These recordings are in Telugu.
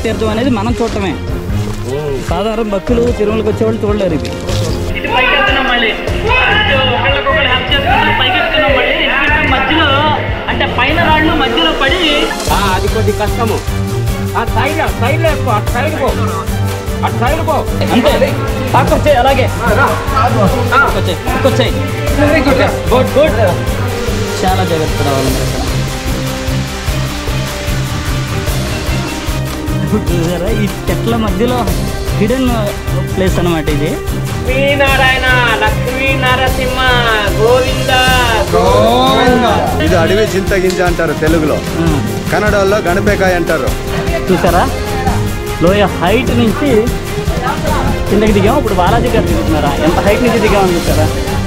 తీర్థం అనేది మనం చూడటమే సాధారణ భక్తులు తిరుమలకు వచ్చేవాళ్ళు చూడలేరు ఇది ఇటు పైకి వెళ్తున్నాం మళ్ళీ ఇటు ఒకళ్ళకొకళ్ళు హెల్ప్ చేసుకుంటూ పైకి ఎక్కుతున్నాం మళ్ళీ ఎందుకంటే మధ్యలో అంటే పైన రాళ్ళు మధ్యలో పడి అది కొద్ది కష్టము ఆ సైడ్ సైడ్ ఎక్కువ అటు సైడ్ పో అటు సైడ్ పో అంతే పక్కొచ్చాయి అలాగే పక్కొచ్చాయి పక్కొచ్చాయి గుడ్ గుడ్ చాలా జాగ్రత్త రావాలి మీరు ఇక్కడ ఇప్పుడు చూసారా ఈ చెట్ల మధ్యలో హిడెన్ ప్లేస్ అన్నమాట ఇది లక్ష్మీనారాయణ లక్ష్మీ నరసింహ గోవింద ఇది అడవి చింతగింజ అంటారు తెలుగులో ఆ, కన్నడలో గణపేకాయ అంటారు చూసారా లోయ హైట్ నుంచి కిందకి దిగాం ఇప్పుడు బాలాజీ గారు దిగుతున్నారా ఎంత హైట్ నుంచి దిగామని చూసారా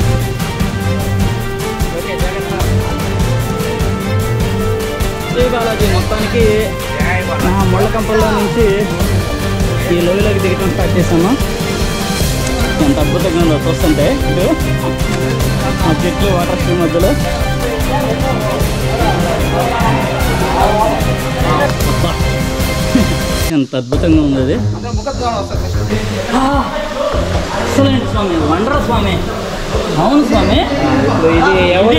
జై బాలాజీ మొత్తానికి నా ముళ్ళ కంపల్లో నుంచి ఈ లోయలోకి దిగటం స్టార్ట్ చేశాను ఎంత అద్భుతంగా ఉందో చూస్తుంటే ఇటు ఆ చెట్లు వాటర్ స్ట్రీమ్ మధ్యలో అబ్బా. ఎంత అద్భుతంగా ఉంది అది ఎక్సలెంట్ స్వామి వండర్ స్వామి అవును స్వామి ఇది ఎవరి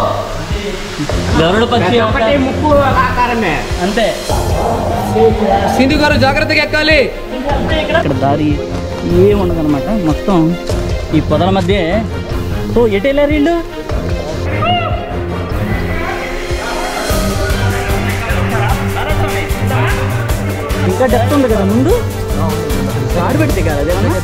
గరుడ పక్షి యొక్క- ఒకటి ముక్కు ఆకారమే అంతే సింధు గారు జాగ్రత్తగా ఎక్కాలి ఇక్కడ దారి ఏం ఉండదన్నమాట మొత్తం ఈ పొదల మధ్య సో ఎటు వెళ్ళారు వీళ్ళు ఇంకా డెప్త్ ఉంది కదా ముందు ఆడు పెడితే కదా అదేమన్నా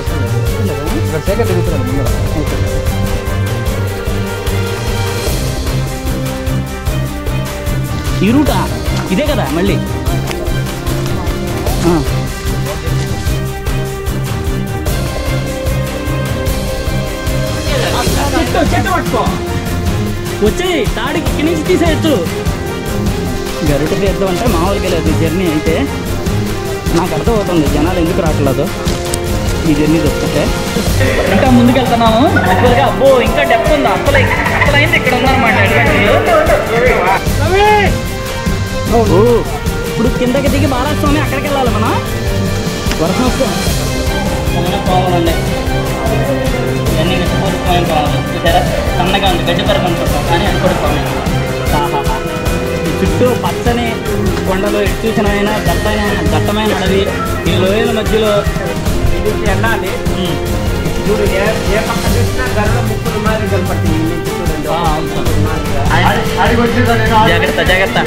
ఈ రూటా ఇదే కదా మళ్ళీ ఆ. చెట్టు చెట్టు పట్టుకో వచ్చేయి తాడికి ఇక్కడి నుంచి తీసేయచ్చు గరుట తీర్థం అంటే మామూలుగా లేదు జర్నీ అయితే నాకు అర్థమవుతుంది జనాలు ఎందుకు రావట్లేదు ఈ జర్నీ చూస్తుంటే ఇంకా ముందుకు వెళ్తున్నాము యాక్చువల్గా అబ్బో ఇంకా డెప్త్ ఉంది అసలు అసలు అయింది ఇక్కడ ఉందన్నమాట అడ్వెంచర్ ఓ ఇప్పుడు కిందకి దిగి బాలస్వామి అక్కడికి వెళ్ళాలి మనం వర్షం వస్తే ఏమైనా పాములండి ఇవన్నీ నిజపూర్వకమైన పాములు చూసారా సన్నగా ఉంది గడ్డి పరకు అనుకుంటాం కానీ అది కూడా పాము ఆహాహా. ఈ చుట్టూ పచ్చని కొండలు ఎటు చూసినైనా దట్టమైన దట్టమైన అడవి ఈ లోయల మధ్యలో ఇది వెళ్ళాలి ఉమ్, చూడు ఏ ఏ పక్క చూసినా గరుడ ముక్కులు మాదిరి కనపడుతుంది ఈ నుంచి చూడండి ఆ, అవును సార్. జాగ్రత్త జాగ్రత్త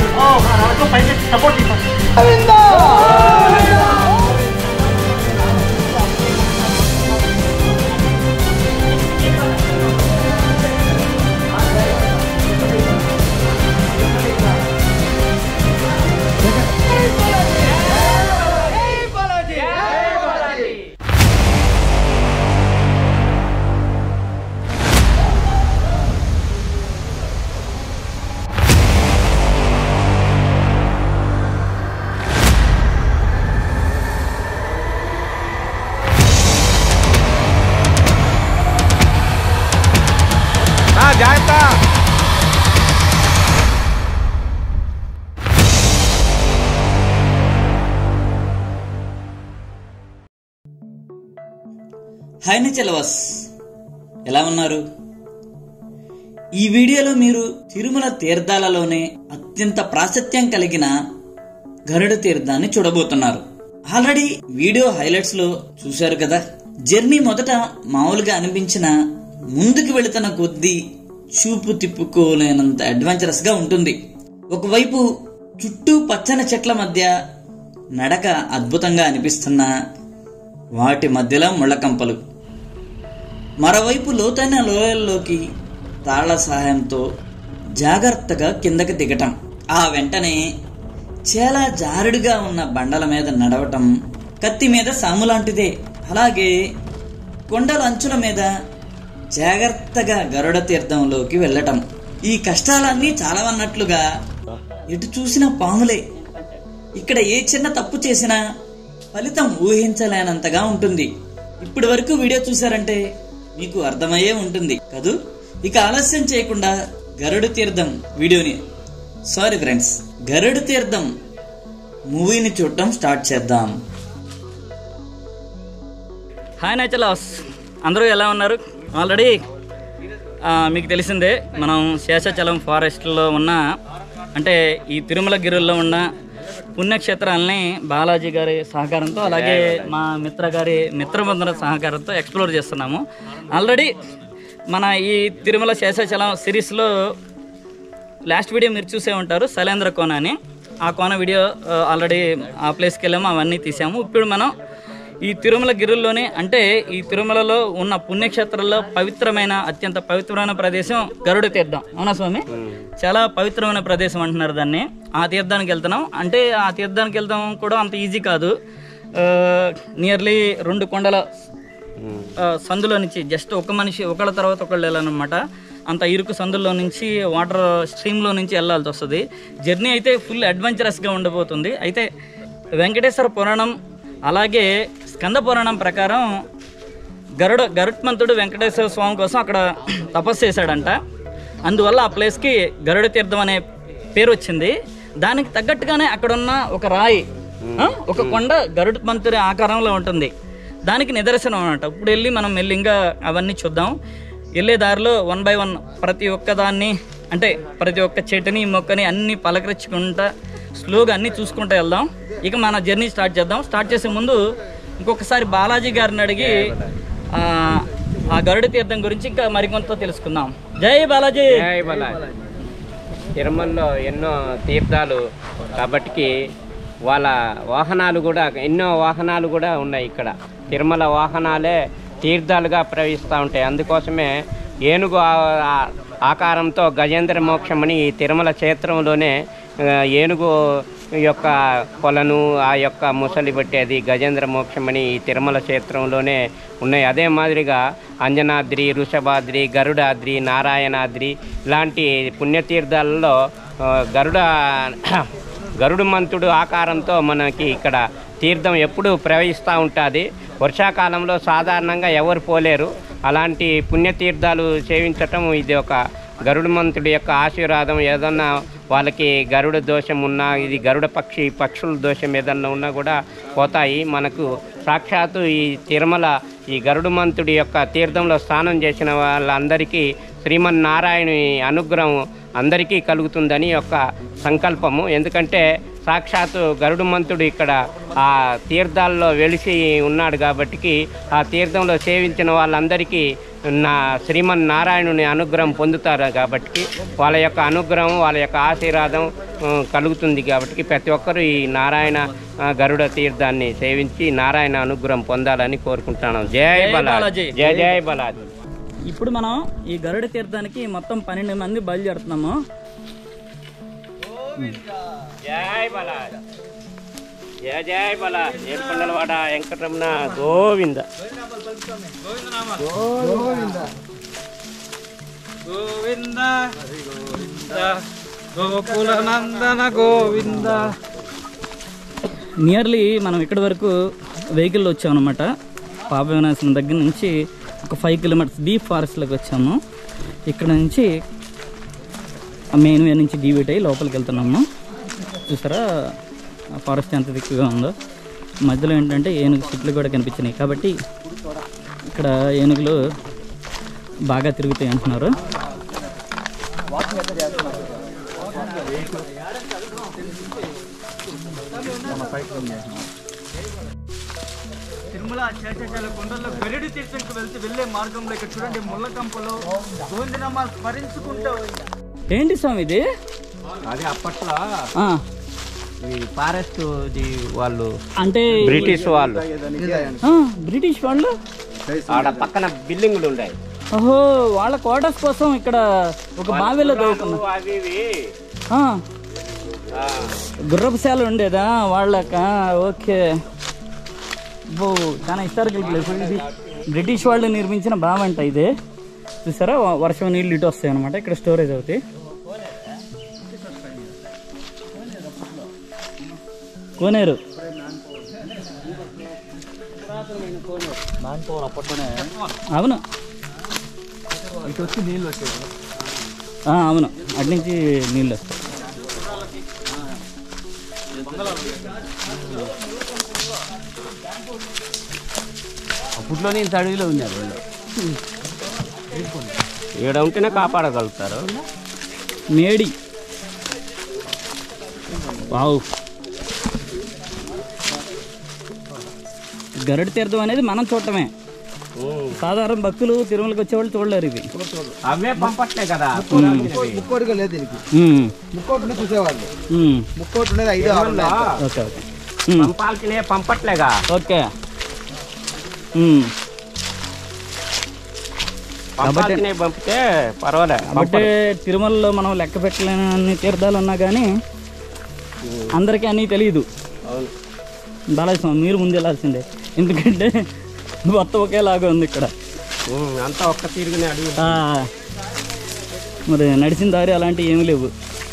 జాగ్రత్త హాయ్ చెలవస్ ఎలా ఉన్నారు ఈ వీడియోలో మీరు తిరుమల తీర్థాలలోనే అత్యంత ప్రాశస్త్యం కలిగిన గరుడ తీర్థాన్ని చూడబోతున్నారు ఆల్రెడీ వీడియో హైలైట్స్ లో చూశారు కదా జర్నీ మొదట మామూలుగా అనిపించిన ముందుకు వెళుతున్న కొద్దీ చూపు తిప్పుకోలేనంత అడ్వెంచరస్ గా ఉంటుంది ఒకవైపు చుట్టూ పచ్చని చెట్ల మధ్య నడక అద్భుతంగా అనిపిస్తున్నా వాటి మధ్యలో ముళ్ళకంపలు మరోవైపు లోతైన లోయల్లోకి తాళ్ల సహాయంతో జాగ్రత్తగా కిందకి దిగటం ఆ వెంటనే చాలా జారుడుగా ఉన్న బండల మీద నడవటం కత్తి మీద సాము లాంటిదే అలాగే కొండల అంచుల మీద జాగ్రత్తగా గరుడ తీర్థంలోకి వెళ్ళటం ఈ కష్టాలన్నీ చాలా అన్నట్లుగా ఎటు చూసిన పాములే ఇక్కడ ఏ చిన్న తప్పు చేసినా ఫలితం ఊహించలేనంతగా ఉంటుంది ఇప్పటి వరకు వీడియో చూసారంటే మీకు అర్థమయ్యే ఉంటుంది కదూ ఇక ఆలస్యం చేయకుండా గరుడు తీర్థం వీడియోని సారీ ఫ్రెండ్స్ గరుడు తీర్థం మూవీని చూడటం స్టార్ట్ చేద్దాం హాయ్ నేచలాస్ అందరూ ఎలా ఉన్నారు ఆల్రెడీ మీకు తెలిసిందే మనం శేషాచలం ఫారెస్ట్లో ఉన్న అంటే ఈ తిరుమల గిరుల్లో ఉన్న పుణ్యక్షేత్రాలని బాలాజీ గారి సహకారంతో అలాగే మా మిత్ర గారి మిత్రబంధుల సహకారంతో ఎక్స్ప్లోర్ చేస్తున్నాము ఆల్రెడీ మన ఈ తిరుమల శేషాచలం సిరీస్లో లాస్ట్ వీడియో మీరు చూసే ఉంటారు శైలేంద్ర కోన అని ఆ కోన వీడియో ఆ, ఆల్రెడీ ఆ ప్లేస్కి వెళ్ళాము అవన్నీ తీసాము ఇప్పుడు మనం ఈ తిరుమల గిరుల్లోనే అంటే ఈ తిరుమలలో ఉన్న పుణ్యక్షేత్రాల్లో పవిత్రమైన అత్యంత పవిత్రమైన ప్రదేశం గరుడ తీర్థం అవునా స్వామి చాలా పవిత్రమైన ప్రదేశం అంటున్నారు దాన్ని ఆ తీర్థానికి వెళ్తున్నాం అంటే ఆ తీర్థానికి వెళ్తాం కూడా అంత ఈజీ కాదు నియర్లీ రెండు కొండల ఆ, సందులో నుంచి జస్ట్ ఒక మనిషి ఒకళ్ళ తర్వాత ఒకళ్ళు వెళ్ళాలన్నమాట అంత ఇరుకు సందుల్లో నుంచి వాటర్ స్ట్రీమ్లో నుంచి వెళ్ళాల్సి వస్తుంది జర్నీ అయితే ఫుల్ అడ్వెంచరస్గా ఉండబోతుంది అయితే వెంకటేశ్వర పురాణం అలాగే స్కంద పురాణం ప్రకారం గరుడ గరుత్మంతుడు వెంకటేశ్వర స్వామి కోసం అక్కడ తపస్సు చేశాడంట అందువల్ల ఆ ప్లేస్కి గరుడ తీర్థం అనే పేరు వచ్చింది దానికి తగ్గట్టుగానే అక్కడ ఉన్న ఒక రాయి ఆ, ఒక కొండ గరుత్మంతుడి ఆకారంలో ఉంటుంది దానికి నిదర్శనం అన్నమాట ఇప్పుడు వెళ్ళి మనం మెల్లింగా అవన్నీ చూద్దాం వెళ్ళే దారిలో వన్ బై వన్ ప్రతి ఒక్క దాన్ని అంటే ప్రతి ఒక్క చెట్టుని మొక్కని అన్ని పలకరించుకుంటా స్లోగా అన్ని చూసుకుంటూ వెళ్దాం ఇక మన జర్నీ స్టార్ట్ చేద్దాం స్టార్ట్ చేసే ముందు ఇంకొకసారి బాలాజీ గారిని అడిగి ఆ, ఆ గరుడ తీర్థం గురించి ఇంకా మరికొంత తెలుసుకుందాం జై బాలాజీ జై బాలాజీ తిరుమలలో ఎన్నో తీర్థాలు కాబట్టికి వాళ్ళ వాహనాలు కూడా ఎన్నో వాహనాలు కూడా ఉన్నాయి ఇక్కడ తిరుమల వాహనాలే తీర్థాలుగా ప్రవహిస్తూ ఉంటాయి అందుకోసమే ఏనుగు ఆ- ఆ- ఆకారంతో గజేంద్ర మోక్షమని ఈ తిరుమల క్షేత్రంలోనే ఆ, ఏనుగు యొక్క కొలను ఆ యొక్క ముసలి బట్టేది గజేంద్ర మోక్షమని ఈ తిరుమల క్షేత్రంలోనే ఉన్నాయి అదే మాదిరిగా అంజనాద్రి వృషభాద్రి గరుడాద్రి నారాయణాద్రి ఇలాంటి పుణ్యతీర్థాలలో ఆ, గరుడ గరుడు మంతుడు ఆకారంతో మనకి ఇక్కడ తీర్థం ఎప్పుడూ ప్రవహిస్తూ ఉంటుంది వర్షాకాలంలో సాధారణంగా ఎవరు పోలేరు అలాంటి పుణ్యతీర్థాలు సేవించటం ఇది ఒక గరుడమంతుడి యొక్క ఆశీర్వాదం ఏదన్నా వాళ్ళకి గరుడ దోషం ఉన్నా ఇది గరుడ పక్షి పక్షుల దోషం ఏదన్నా ఉన్నా కూడా పోతాయి మనకు సాక్షాత్తు ఈ తిరుమల ఈ గరుడమంతుడి యొక్క తీర్థంలో స్నానం చేసిన వాళ్ళందరికీ శ్రీమన్నారాయణి అనుగ్రహం అందరికీ కలుగుతుందని యొక్క సంకల్పము ఎందుకంటే సాక్షాత్తు గరుడుమంతుడు ఇక్కడ ఆ తీర్థాల్లో వెలిసి ఉన్నాడు కాబట్టికి ఆ తీర్థంలో సేవించిన వాళ్ళందరికీ నా శ్రీమన్నారాయణుని అనుగ్రహం పొందుతారు కాబట్టి వాళ్ళ యొక్క అనుగ్రహం వాళ్ళ యొక్క ఆశీర్వాదం ఆ, కలుగుతుంది కాబట్టి ప్రతి ఒక్కరూ ఈ నారాయణ ఆ, గరుడ తీర్థాన్ని సేవించి నారాయణ అనుగ్రహం పొందాలని కోరుకుంటున్నాను జై జై బలాజీ బాలాజీ. జై జై బలాజీ ఇప్పుడు మనం ఈ గరుడ తీర్థానికి మొత్తం పన్నెండు మంది బయలుదేరుతున్నాము జై బలాజీ జయ జయ బలా ఏడుకొండలవాడ వెంకటరమణ గోవింద గోవింద గోకుల నందన గోవింద నియర్లీ మనం ఇక్కడి వరకు వెహికల్లో వచ్చాం అనమాట పాప వినాశనం దగ్గర నుంచి ఒక ఫైవ్ కిలోమీటర్స్ డీప్ ఫారెస్ట్లోకి వచ్చాము ఇక్కడ నుంచి ఆ మెయిన్ వే నుంచి డీవీట్ అయ్యి లోపలికి వెళ్తున్నాము చూసారా ఆ ఫారెస్ట్ ఎంత దిక్కుగా ఉందో మధ్యలో ఏంటంటే ఏనుగు చెట్లు కూడా కనిపించినాయి కాబట్టి ఇక్కడ ఏనుగులు బాగా తిరుగుతాయి అంటున్నారు తిరుమల శేషాచల కొండల్లో గరుడి తీర్థంకి వెళ్తే వెళ్ళే మార్గంలో ఇక్కడ చూడండి ముళ్ళ కంపలో గోవిందనామాలు స్మరించుకుంటూ ఏంటి స్వామి ఇది అది అప్పట్లో ఆ, ఈ ఫారెస్ట్ ఇది వాళ్ళు అంటే బ్రిటిష్ వాళ్ళు ఆ, బ్రిటిష్ వాళ్ళు ఆడ పక్కన బిల్డింగులు ఉన్నాయి ఓహో వాళ్ళ క్వార్టర్స్ కోసం ఇక్కడ ఒక బావిలో దవ్వుకున్నా అవి ఇవి ఆ, ఆ, గుర్రపుశాల ఉండేదా వాళ్ళక ఓకే బో చాలా హిస్టారికల్ ప్లేస్ ఇది బ్రిటిష్ వాళ్ళు నిర్మించిన బావి అంట ఇదే చూసారా వ- వర్షం నీళ్ళు ఇటు వస్తాయి అనమాట ఇక్కడ స్టోరేజ్ అవుతాయి కోనేరు అవును ఇటు వచ్చి నీళ్ళు వచ్చేది ఆ, అవును అటు నుంచి నీళ్ళు వస్తాయి అప్పట్లో నేను అడవిలో ఉన్నారు వాళ్ళు ఈడ ఉంటేనే కాపాడగలుగుతారు మేడి వావ్ గరుడ తీర్థం అనేది మనం చూడటమే సాధారణ భక్తులు తిరుమలకి వచ్చేవాళ్ళు చూడలేరు ఇవి అవే పంపట్లే కదా ముక్కోటిగా లేదు దీనికి ఉమ్, ముక్కోటి ఉంటే చూసేవాళ్ళు ఉమ్, ముక్కోటి ఉండేది ఐదు ఆరు ఉన్నాయి. ఓకే ఓకే ఉమ్, పంపాల్సినే పంపట్లేగా ఓకే ఉమ్, పంపాల్సినే పంపితే పర్వాలే కాబట్టి తిరుమలలో మనం లెక్క పెట్టలేని అన్ని తీర్థాలు ఉన్నా కానీ అందరికీ అన్నీ తెలియదు అవును బాలాజీ స్వామి మీరు ముందు వెళ్ళాల్సిందే ఎందుకంటే మొత్తం ఒకేలాగా ఉంది ఇక్కడ ఉమ్, అంతా ఒక్క తిరుగునే అడుగు ఆ, మరి నడిచిన దారి అలాంటివి ఏమీ లేవు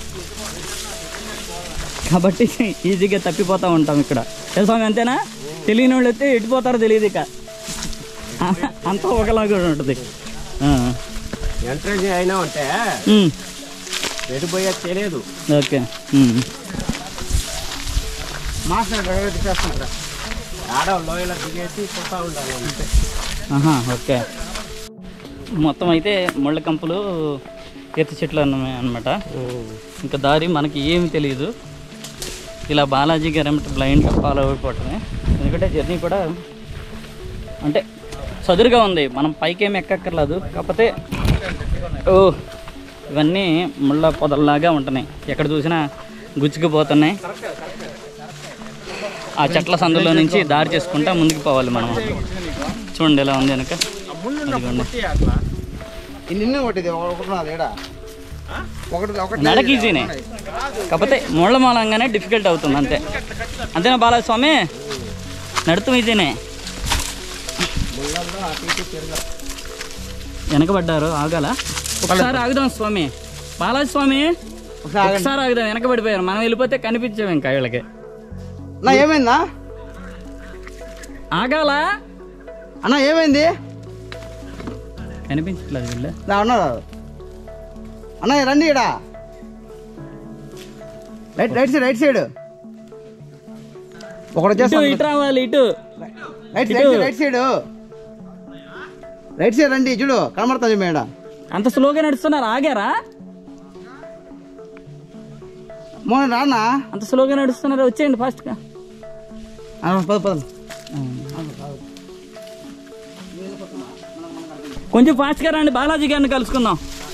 కాబట్టి ఈజీగా తప్పిపోతూ ఉంటాం ఇక్కడ ఏ స్వామి అంతేనా తెలియని వాళ్ళు అయితే ఎట్టిపోతారో తెలియదు ఇక ఆ, అంతా ఒకలాగా ఉంటుంది ఆ, ఎంట్రీ అయినా ఉంటే ఉమ్, ఎడిపోయేది తెలియదు ఓకే ఉమ్. మాస్టర్ దగ్గర తీసేస్తాను ఆడ లోయలో దిగేసి పోతా ఉండాలి అంతే ఆహా, ఓకే మొత్తం అయితే ముళ్ళ కంపులు ఈత చెట్లు అన్నమే అనమాట ఇంకా దారి మనకి ఏమి తెలియదు ఇలా బాలాజీ గారు ఏమంటే బ్లైండ్గా ఫాలో అయిపోవటమే ఎందుకంటే జర్నీ కూడా అంటే చదురుగా ఉంది మనం పైకేమి ఎక్కక్కర్లేదు కాకపోతే ఓ ఇవన్నీ ముళ్ళ పొదల్లాగా ఉంటున్నాయి ఎక్కడ చూసినా గుచ్చుకుపోతున్నాయి ఆ చెట్ల సందులో నుంచి దారి చేసుకుంటా ముందుకు పోవాలి మనం చూడండి ఎలా ఉంది వెనక అదిగోండి. ఇన్ని ఒకటి ఒకటి నాది ఏడా ఒకటి ఒకటి నడక ఈజీనే కాకపోతే ముళ్ళ మూలంగానే డిఫికల్ట్ అవుతుంది అంతే అంతేనా బాలాజీ స్వామి నడుతూ ఈజీనే వెనకబడ్డారు ఆగాల ఒకసారి ఆగుదాం స్వామి బాలాజీ స్వామి ఒకసారి ఆగుదాం వెనకబడిపోయారు మనం వెళ్ళిపోతే కనిపించాము ఇంకా వీళ్ళకి నా ఏమైందా ఆగాల అన్న ఏమైంది కనిపించట్లేదు వీళ్ళు నా ఉన్నారు అన్న రండి ఇడా right right side right side ఒకటి ఇటు వచ్చేస్తాను ఇటు రావాలి ఇటు right right side right side right side రండి చూడు కనబడుతుంది మేడ అంత స్లోగా నడుస్తున్నారు ఆగారా మోన రానా అంత స్లోగా నడుస్తున్నారు వచ్చేయండి ఫాస్ట్గా ఆ, పద పద కొంచెం ఫాస్ట్గా రండి బాలాజీ గారిని కలుసుకుందాం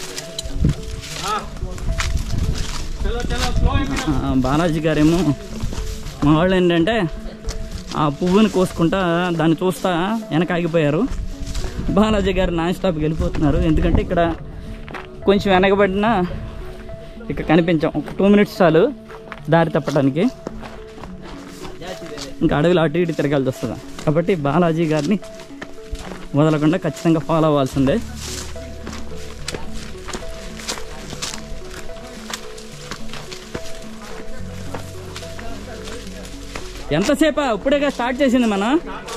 ఆ, బాలాజీ గారేమో మా వాళ్ళు ఏంటంటే ఆ పువ్వుని కోసుకుంటా దాన్ని చూస్తా వెనక ఆగిపోయారు బాలాజీ గారు నాన్ స్టాప్కి వెళ్ళిపోతున్నారు ఎందుకంటే ఇక్కడ కొంచెం వెనకబడినా ఇక్కడ కనిపించాం ఒక టూ మినిట్స్ చాలు దారి తప్పడానికి ఇంకా అడవిలో అటు ఇటు తిరగాల్సి వస్తుంది కాబట్టి బాలాజీ గారిని వదలకుండా ఖచ్చితంగా ఫాలో అవ్వాల్సిందే ఎంతసేపా ఇప్పుడేగా స్టార్ట్ చేసింది మనం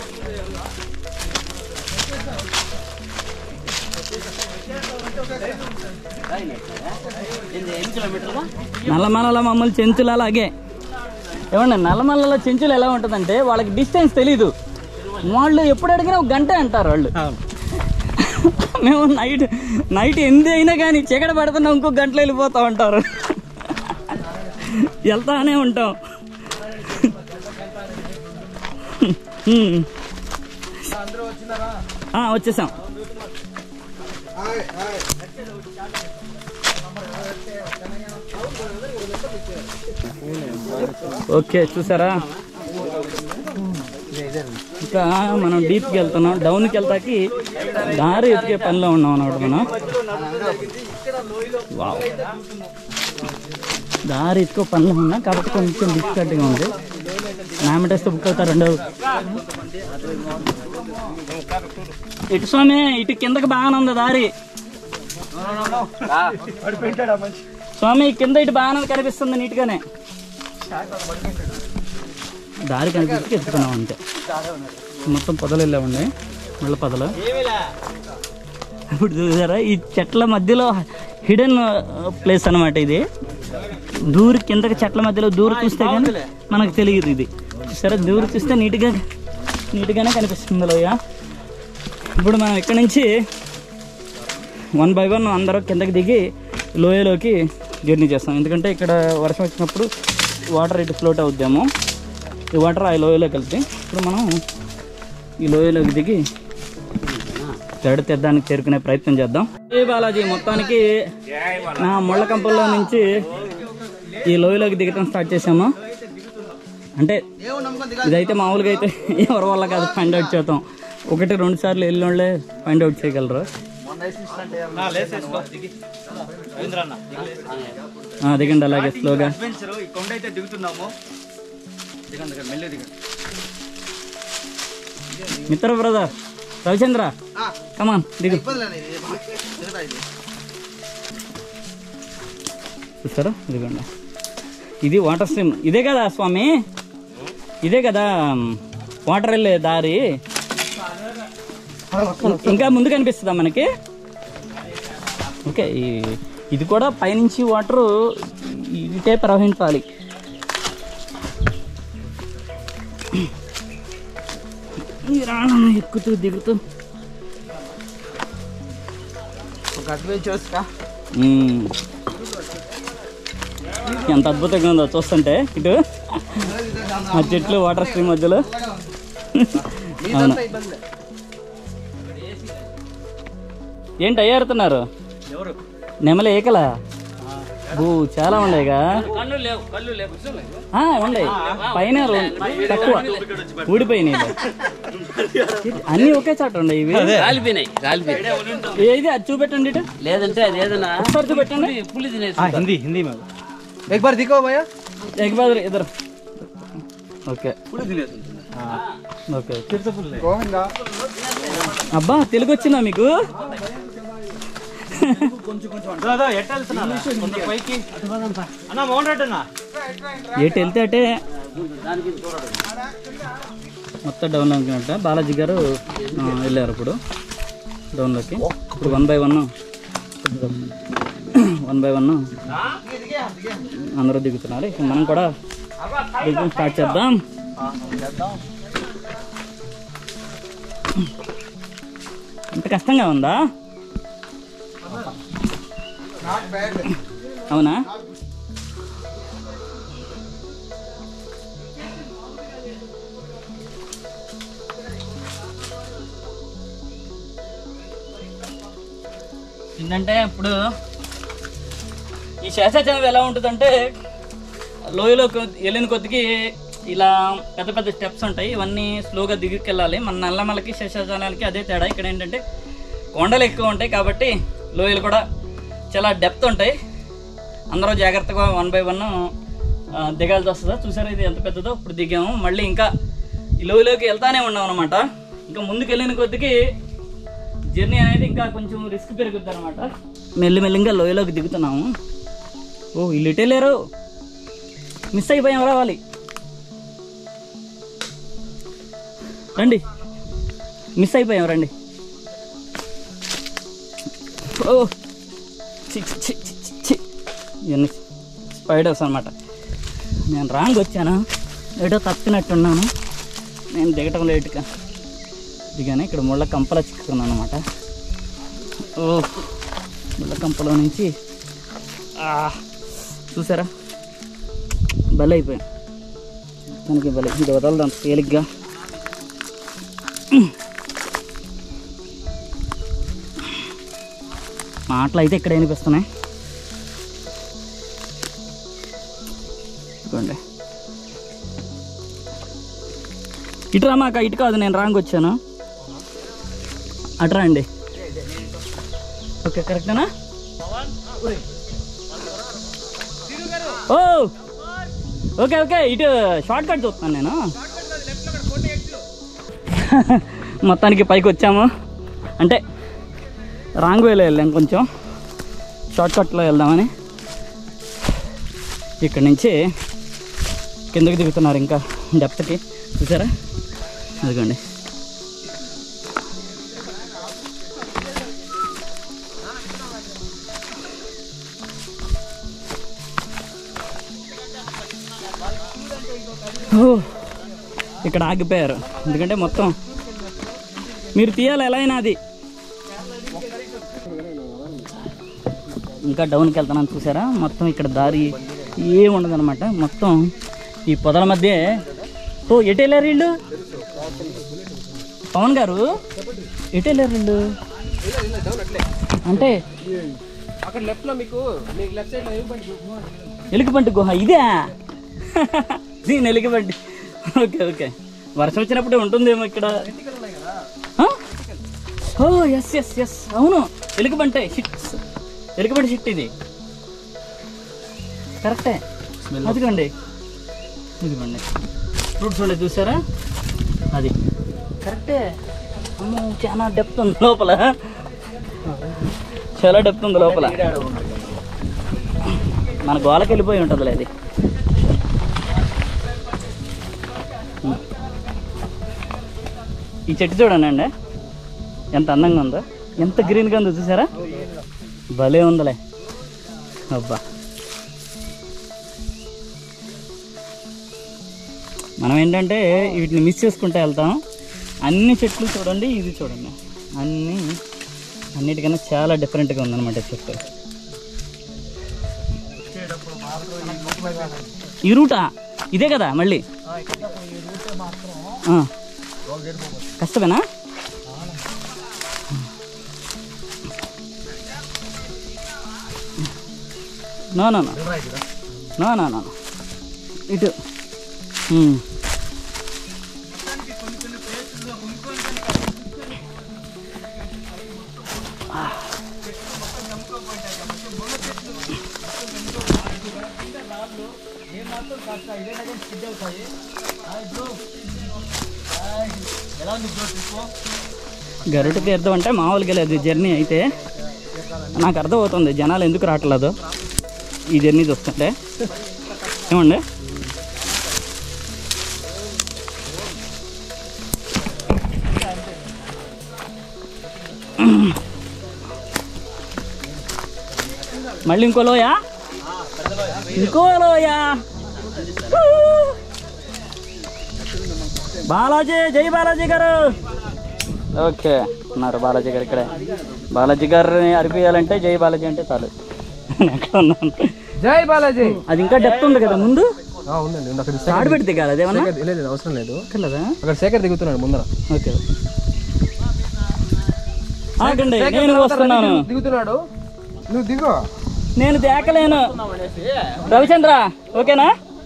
నల్లమలలో మమ్మల్ని చెంచులు అలాగే ఏమండి నల్లమలలో చెంచులు ఎలా ఉంటుందంటే వాళ్ళకి డిస్టెన్స్ తెలీదు వాళ్ళు ఎప్పుడు అడిగినా ఒక గంట అంటారు వాళ్ళు మేము నైట్ నైట్ ఎనిమిది అయినా కానీ చీకటి పడుతున్నా ఇంకో గంటలో వెళ్ళిపోతా ఉంటారు వెళ్తానే ఉంటాం హ్మ్. ఆ, వచ్చేసాం ఓకే చూసారా ఇంకా మనం డీప్కి వెళ్తున్నాం డౌన్కి వెళ్తాకి దారి ఎతికే పనిలో ఉన్నాం అన్నమాట మనం వావ్. దారి ఎత్తుకో పనిలో ఉన్నాం కాబట్టి కొంచెం డిఫికల్ట్గా ఉంది నామిటేస్తే బుక్ అవుతారు రెండో ఇటు స్వామి ఇటు కిందకి బాగానే ఉంది దారి స్వామి కింద ఇటు బాగానే కనిపిస్తుంది నీట్గానే దారి కనిపిస్తే ఎత్తుకున్నాం అంతే మొత్తం పొదలు వెళ్ళామండి మళ్ళీ పొదలు ఇప్పుడు చూసారా ఈ చెట్ల మధ్యలో హిడెన్ ప్లేస్ అన్నమాట ఇది దూరి కిందకి చెట్ల మధ్యలో దూరి చూస్తే కానీ మనకు తెలియదు ఇది సరే దూరి చూస్తే నీట్గా నీట్గానే కనిపిస్తుంది లోయ ఇప్పుడు మనం ఇక్కడ నుంచి వన్ బై వన్ అందరూ కిందకి దిగి లోయలోకి జర్నీ చేస్తాం ఎందుకంటే ఇక్కడ వర్షం వచ్చినప్పుడు వాటర్ ఇటు ఫ్లోట్ అవుద్దాము ఈ వాటర్ ఆ లోయలోకి వెళ్తాయి ఇప్పుడు మనం ఈ లోయలోకి దిగి గరుడ తీర్థానికి చేరుకునే ప్రయత్నం చేద్దాం ఏ బాలాజీ మొత్తానికి నా ముళ్ళ కంపల్లో నుంచి ఈ లోయలోకి దిగటం స్టార్ట్ చేసాము అంటే ఇదైతే మామూలుగా అయితే ఎవరి వల్ల కాదు ఫైండ్ అవుట్ చేద్దాం ఒకటి రెండు సార్లు వెళ్ళినోళ్ళే ఫైండ్ అవుట్ చేయగలరు ఆ, దిగండి అలాగే స్లోగా అడ్వెంచర్ ఈ కొండ అయితే దిగుతున్నాము దిగండి దిగండి మెల్లి దిగండి మిత్ర బ్రదర్ రవిచంద్ర కమాన్ దిగు చూస్తారా ఇదిగోండి ఇది వాటర్ స్ట్రీమ్ ఇదే కదా స్వామి ఇదే కదా వాటర్ వెళ్ళే దారి ఇంకా ముందు కనిపిస్తుందా మనకి ఓకే ఈ- ఇది కూడా పైనుంచి వాటర్ ఇటే ప్రవహించాలి ఈ రాళ్ళ ఎక్కుతూ దిగుతూ ఒక అడ్వెంచర్స్ కా మ్మ్. ఎంత అద్భుతంగా ఉందో చూస్తుంటే ఇటు ఆ చెట్లు వాటర్ స్ట్రీమ్ మధ్యలో అవును ఏంటి అయ్యారుతున్నారు ఎవరు నెమలి ఏకలా బూ చాలా ఉండేగా కళ్ళు లేవు కళ్ళు లేవు ఆ, ఉండే పైన రో- తక్కువ ఊడిపోయినాయి అన్ని ఒకే చాట ఉండే ఇవి రాలిపోయినాయి రాలిపోయినాయి ఏది అది చూపెట్టండి ఇటు లేదంటే అది ఏదన్నా ఒకసారి చూపెట్టండి పులి తినేసి हिंदी हिंदी में एक बार दिखाओ भैया एक बार इधर ఓకే ఓకే అబ్బా తెలుగు వచ్చిందా మీకు దాదా ఎట్ట వెళ్తున్నా కొంచెం పైకి అన్న మౌంట్ రెడ్డి అన్న ఎటు వెళ్తే అటే మొత్తం డౌన్ అనుకున్నట్ట బాలాజీ గారు ఆ, వెళ్ళారు ఇప్పుడు డౌన్లోకి ఇప్పుడు one by one one by one అందరూ దిగుతున్నారు ఇక మనం కూడా దిగడం స్టార్ట్ చేద్దాం ఇంత కష్టంగా ఉందా అవునా ఏంటంటే ఇప్పుడు ఈ శేషాచలం ఎలా ఉంటుందంటే లోయలో కొ- వెళ్ళిన కొద్దికి ఇలా పెద్ద పెద్ద స్టెప్స్ ఉంటాయి ఇవన్నీ స్లోగా దిగుకెళ్ళాలి మన నల్లమలకి శేషాచలానికి అదే తేడా ఇక్కడ ఏంటంటే కొండలు ఎక్కువ ఉంటాయి కాబట్టి లోయలు కూడా చాలా డెప్త్ ఉంటాయి అందరూ జాగ్రత్తగా వన్ బై వన్ దిగాల్సి వస్తుందా చూసారా ఇది ఎంత పెద్దదో ఇప్పుడు దిగాము మళ్ళీ ఇంకా ఈ లోయలోకి వెళ్తానే ఉన్నాం అనమాట ఇంకా ముందుకు వెళ్ళిన కొద్దికి జర్నీ అనేది ఇంకా కొంచెం రిస్క్ పెరుగుద్ది అనమాట మెల్లిమెల్లిగా లోయలోకి దిగుతున్నాము ఓ వీళ్ళు ఇటే లేరు మిస్ అయిపోయాం రావాలి రండి మిస్ అయిపోయాం రండి ఓ చి చి, చి, చి, చి, చి. ఇవన్నీ స్పైడర్స్ అనమాట నేను రాంగ్ వచ్చాను ఏటో తప్పినట్టున్నాను నేను దిగటం లేటుగా దిగాను ఇక్కడ ముళ్ళ కంపల చిక్కుకున్నాను అనమాట ఓ ముళ్ళ కంపలో నుంచి ఆ, చూసారా బలి అయిపోయాం తనకి బలి ఇది వదలదాం తేలిగ్గా మాటలు అయితే ఇక్కడ వినిపిస్తున్నాయి ఇదిగోండి ఇటు రామాక ఇటు కాదు నేను రాంగ్ వచ్చాను అటు రండి ఓకే కరెక్టేనా ఓ ఓకే ఓకే ఇటు షార్ట్ కట్ చూస్తున్నాను నేను మొత్తానికి పైకి వచ్చాము అంటే రాంగ్ వేలో వెళ్ళాం కొంచెం షార్ట్ కట్లో వెళ్దామని ఇక్కడ నుంచి కిందకి దిగుతున్నారు ఇంకా డెప్త్కి చూసారా అదిగోండి ఓ, ఇక్కడ ఆగిపోయారు ఎందుకంటే మొత్తం మీరు తీయాలి ఎలా అయినా అది ఇంకా డౌన్కి వెళ్తున్నాను చూసారా మొత్తం ఇక్కడ దారి ఏం ఉండదన్నమాట మొత్తం ఈ పొదల మధ్య ఓ ఎటు వెళ్ళారు వీళ్ళు పవన్ గారు ఎటు వెళ్ళారు వీళ్ళు అంటే అక్కడ లెఫ్ట్ లో మీకు మీకు లెఫ్ట్ సైడ్ లో ఏం పని ఎలుగుబంటి గుహ ఇదే దీని ఎలుగుబంటి ఓకే ఓకే వర్షం వచ్చినప్పుడే ఉంటుందేమో ఇక్కడ ఆ? ఓ ఎస్ ఎస్ ఎస్ అవును ఎలుగుబంటే షిట్ ఎలుగుబంటి షిట్ ఇది కరెక్టే అదిగోండి ఇదిగోండి ఫ్రూట్స్ ఉండే చూసారా అది కరెక్టే అమ్మో చాలా డెప్త్ ఉంది లోపల చాలా డెప్త్ ఉంది లోపల మన గోలకి వెళ్ళిపోయి ఉంటుందిలే అది ఈ చెట్టు చూడండి అండి ఎంత అందంగా ఉందో ఎంత గ్రీన్గా ఉందో చూసారా భలే ఉందిలే అబ్బా మనం ఏంటంటే వీటిని మిస్ చేసుకుంటూ వెళ్తాం అన్ని చెట్లు చూడండి ఇది చూడండి అన్నీ అన్నిటికన్నా చాలా డిఫరెంట్గా ఉందన్నమాట ఈ చెట్టు ఈ రూటా ఇదే కదా మళ్ళీ ఆ. కష్టమేనా no no no no no no ఇటు ఉమ్. గరుడ తీర్థం అంటే మామూలుగా లేదు జర్నీ అయితే నాకు అర్థమవుతుంది జనాలు ఎందుకు రావట్లేదు ఈ జర్నీ చూస్తుంటే ఏమండి మళ్ళీ ఇంకో లోయా ఇంకో లోయా ఊ! బాలాజీ జై బాలాజీ గారు ఓకే ఉన్నారు బాలాజీ గారు ఇక్కడే బాలాజీ గారిని అరిపియాలంటే జై బాలాజీ అంటే చాలు నేను అక్కడ ఉన్నాను జై బాలాజీ అది ఇంకా డెప్త్ ఉంది కదా ముందు ఉందండి అక్కడ తాడు పెడితే కాదు అదేమన్నా లేదు అవసరం లేదు కదా అక్కడ శేఖర్ దిగుతున్నాడు ముందర ఓకే ఓకే ఆగండి నేను వస్తున్నాను దిగుతున్నాడు నువ్వు దిగు నేను దేకలేను రవిచంద్ర ఓకేనా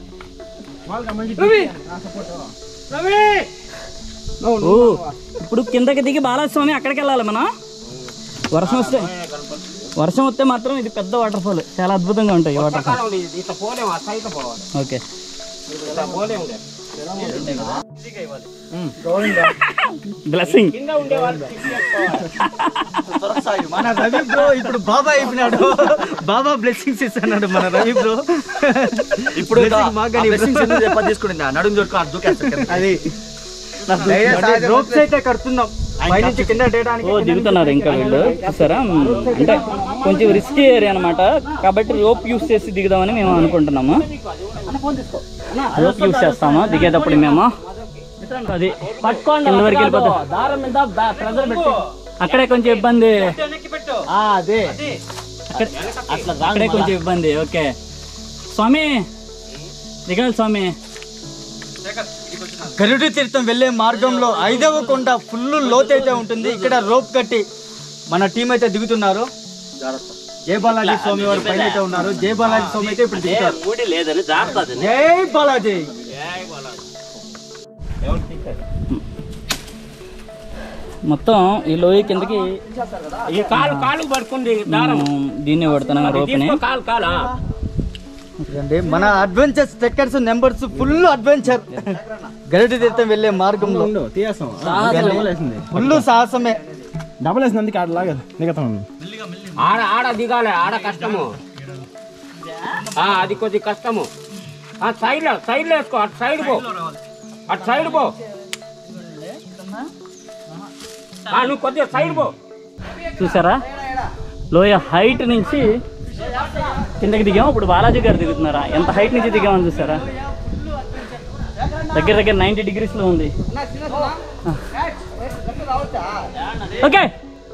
ఓ ఇప్పుడు కిందకి దిగి బాలస్వామి అక్కడికి వెళ్ళాలి మనం వర్షం వస్తే వర్షం వస్తే మాత్రం ఇది పెద్ద వాటర్ ఫాల్ చాలా అద్భుతంగా ఉంటాయి ఈ వాటర్ ఫాల్ ఇట్లా పోలేము ఆ సైడ్ పోవాలి ఓకే ఇట్లా పోలేము బ్లెస్సింగ్ కింద ఉండేవాళ్ళు మన రవి బ్రో ఇప్పుడు బాబా అయిపోయినాడు బాబా బ్లెస్సింగ్స్ ఇస్తున్నాడు మన రవి బ్రో ఇప్పుడు నడుము దొరుకు అది దూకేస్తాడు అది రోప్స్ అయితే కడుతున్నాం పైనుంచి కింద డేయడానికి ఓ దిగుతున్నారు ఇంకా వీళ్ళు చూసారా మ్, అంటే కొంచెం రిస్కీ ఏరియా అనమాట కాబట్టి రోప్ యూస్ చేసి దిగుదామని మేము అనుకుంటున్నాము రోప్ యూస్ చేస్తాము దిగేటప్పుడు మేము అది పట్టుకోండి కింద వరకు వెళ్ళిపోతాం దారం మీద ప్రెజర్ పెట్టి అక్కడే కొంచెం ఇబ్బంది ఆ, అదే అక్కడ అక్కడే కొంచెం ఇబ్బంది ఓకే స్వామి దిగాలి స్వామి గరుడు తీర్థం వెళ్ళే మార్గంలో ఐదవ కొండ ఫుల్ లోతైతే ఉంటుంది ఇక్కడ రోప్ కట్టి మన టీం అయితే దిగుతున్నారు జై బాలాజీ స్వామి వారు పైన అయితే ఉన్నారు జై బాలాజీ స్వామి అయితే ఇప్పుడు దిగుతారు ఊడి లేదని జాగ్రత్త జై బాలాజీ మొత్తం ఈ లోయ కిందకి ఈ కాలు కాలు పడుకుంది దారం మ్, దీన్నే పడుతున్నాం రోప్ని తీసుకో కాలు కాలా చూడండి మన adventure trekkers numbers full adventure Garuda Theertham వెళ్ళే మార్గంలో ఫుల్ సాహసమే డబల్ వేసినందుకు ఆడ లాగా దిగుతాను ఆడ ఆడ దిగాలి ఆడ కష్టము ఆ, అది కొద్ది కష్టము ఆ సైడ్ లో సైడ్ లో వేసుకో అటు సైడ్ పో అటు సైడ్ పో ఆ, నువ్వు కొద్దిగా సైడ్ పో చూసారా లోయ హైట్ నుంచి కిందకి దిగాం ఇప్పుడు బాలాజీ గారు దిగుతున్నారా ఎంత హైట్ నుంచి దిగామని చూసారా దగ్గర దగ్గర నైంటీ డిగ్రీస్లో ఉంది ఓకే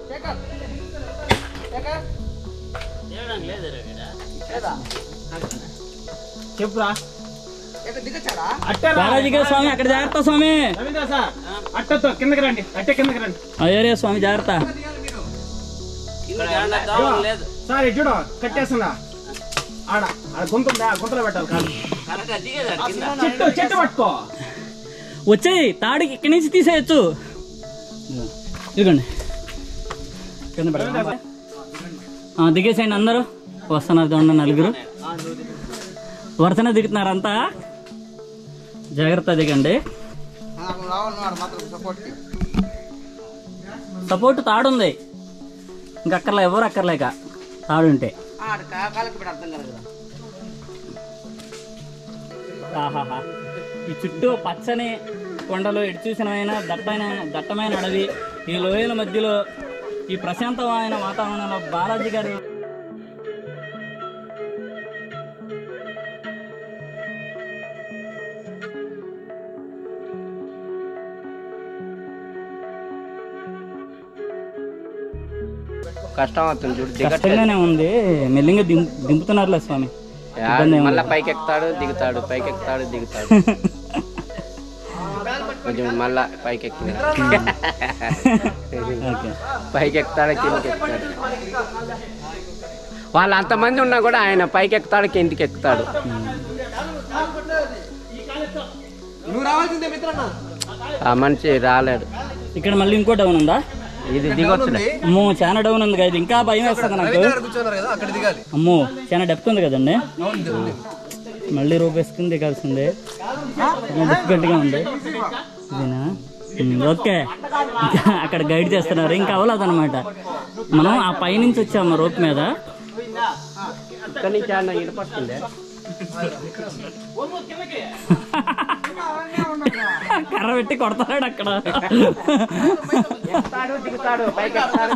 చెప్పురా అట్టే రా. బాలాజీ గారు స్వామి అక్కడ జాగ్రత్త స్వామి రవీంద్ర సార్ అట్టతో కిందకి రండి అట్టే కిందకి రండి అయ్యరే స్వామి జాగ్రత్త సార్ ఇటు చూడు కట్టేస్తున్నా ఆడ ఆడ గుంత ఉందా ఆ గుంతలో పెట్టాలి కాదు చెట్టు చెట్టు పట్టుకో వచ్చేయి తాడికి ఇక్కడి నుంచి తీసేయచ్చు ఇదిగోండి కింద పెట్టండి. ఆ, దిగేసేయండి అందరూ వస్తున్నారు చూడండి నలుగురు వరుసనే దిగుతున్నారు అంతా జాగ్రత్త దిగండి సపోర్ట్ తాడుంది ఇంక అక్కర్లే ఎవరు అక్కర్లేక తాడుంటే ఆహాహా ఈ చుట్టూ పచ్చని కొండలు ఎటు చూసినమైన దట్టమైన దట్టమైన అడవి ఈ లోయల మధ్యలో ఈ ప్రశాంతమైన వాతావరణంలో బాలాజీ గారు కష్టం అవుతుంది చూడు దిగట్లేదు కష్టంగానే ఉంది మెల్లిగా దిం దింపుతున్నారులే స్వామి ఇబ్బంది ఏం మళ్ళీ లేదు. పైకి ఎక్కుతాడు దిగుతాడు పైకి ఎక్కుతాడు దిగుతాడు కొంచెం మళ్ళా పైకి ఎక్కుతాడు ఓకే పైకి ఎక్కుతాడు కిందికి ఎక్కుతాడు వాళ్ళు అంతమంది ఉన్నా కూడా ఆయన పైకి ఎక్కుతాడు కిందికి ఎక్కుతాడు ఆ మనిషి రాలేడు ఇక్కడ మళ్ళీ ఇంకో డౌన్ ఉందా ఇది దిగొచ్చులే అమ్మో చాలా డౌన్ ఉంది కదా ఇది ఇంకా భయం వేస్తుంది నాకు అమ్మో చాలా డెప్త్ ఉంది కదండి మళ్ళీ రూప్ వేసుకుని దిగాల్సిందే డిఫికల్ట్గా ఉంది ఇదేనా ఉమ్, ఓకే ఇంకా అక్కడ గైడ్ చేస్తున్నారు ఇంకా అవ్వలేదు అనమాట మనం ఆ పైనుంచి వచ్చాము రోప్ మీద ఇక్కడ నుంచి ఆయన ఇడపడుతుంది కర్ర పెట్టి కొడతాడు అక్కడ ఎక్కుతాడు దిగుతాడు పైకి ఎక్కుతాడు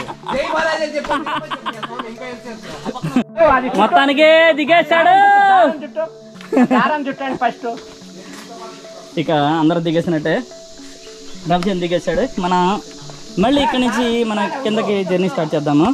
మొత్తానికి దిగేశాడు దారం చుట్టండి ఫస్ట్ ఇక అందరూ దిగేసినట్టే రవిచంద్ దిగేశాడు మన మళ్ళీ ఇక్కడి నుంచి మన కిందకి జర్నీ స్టార్ట్ చేద్దాము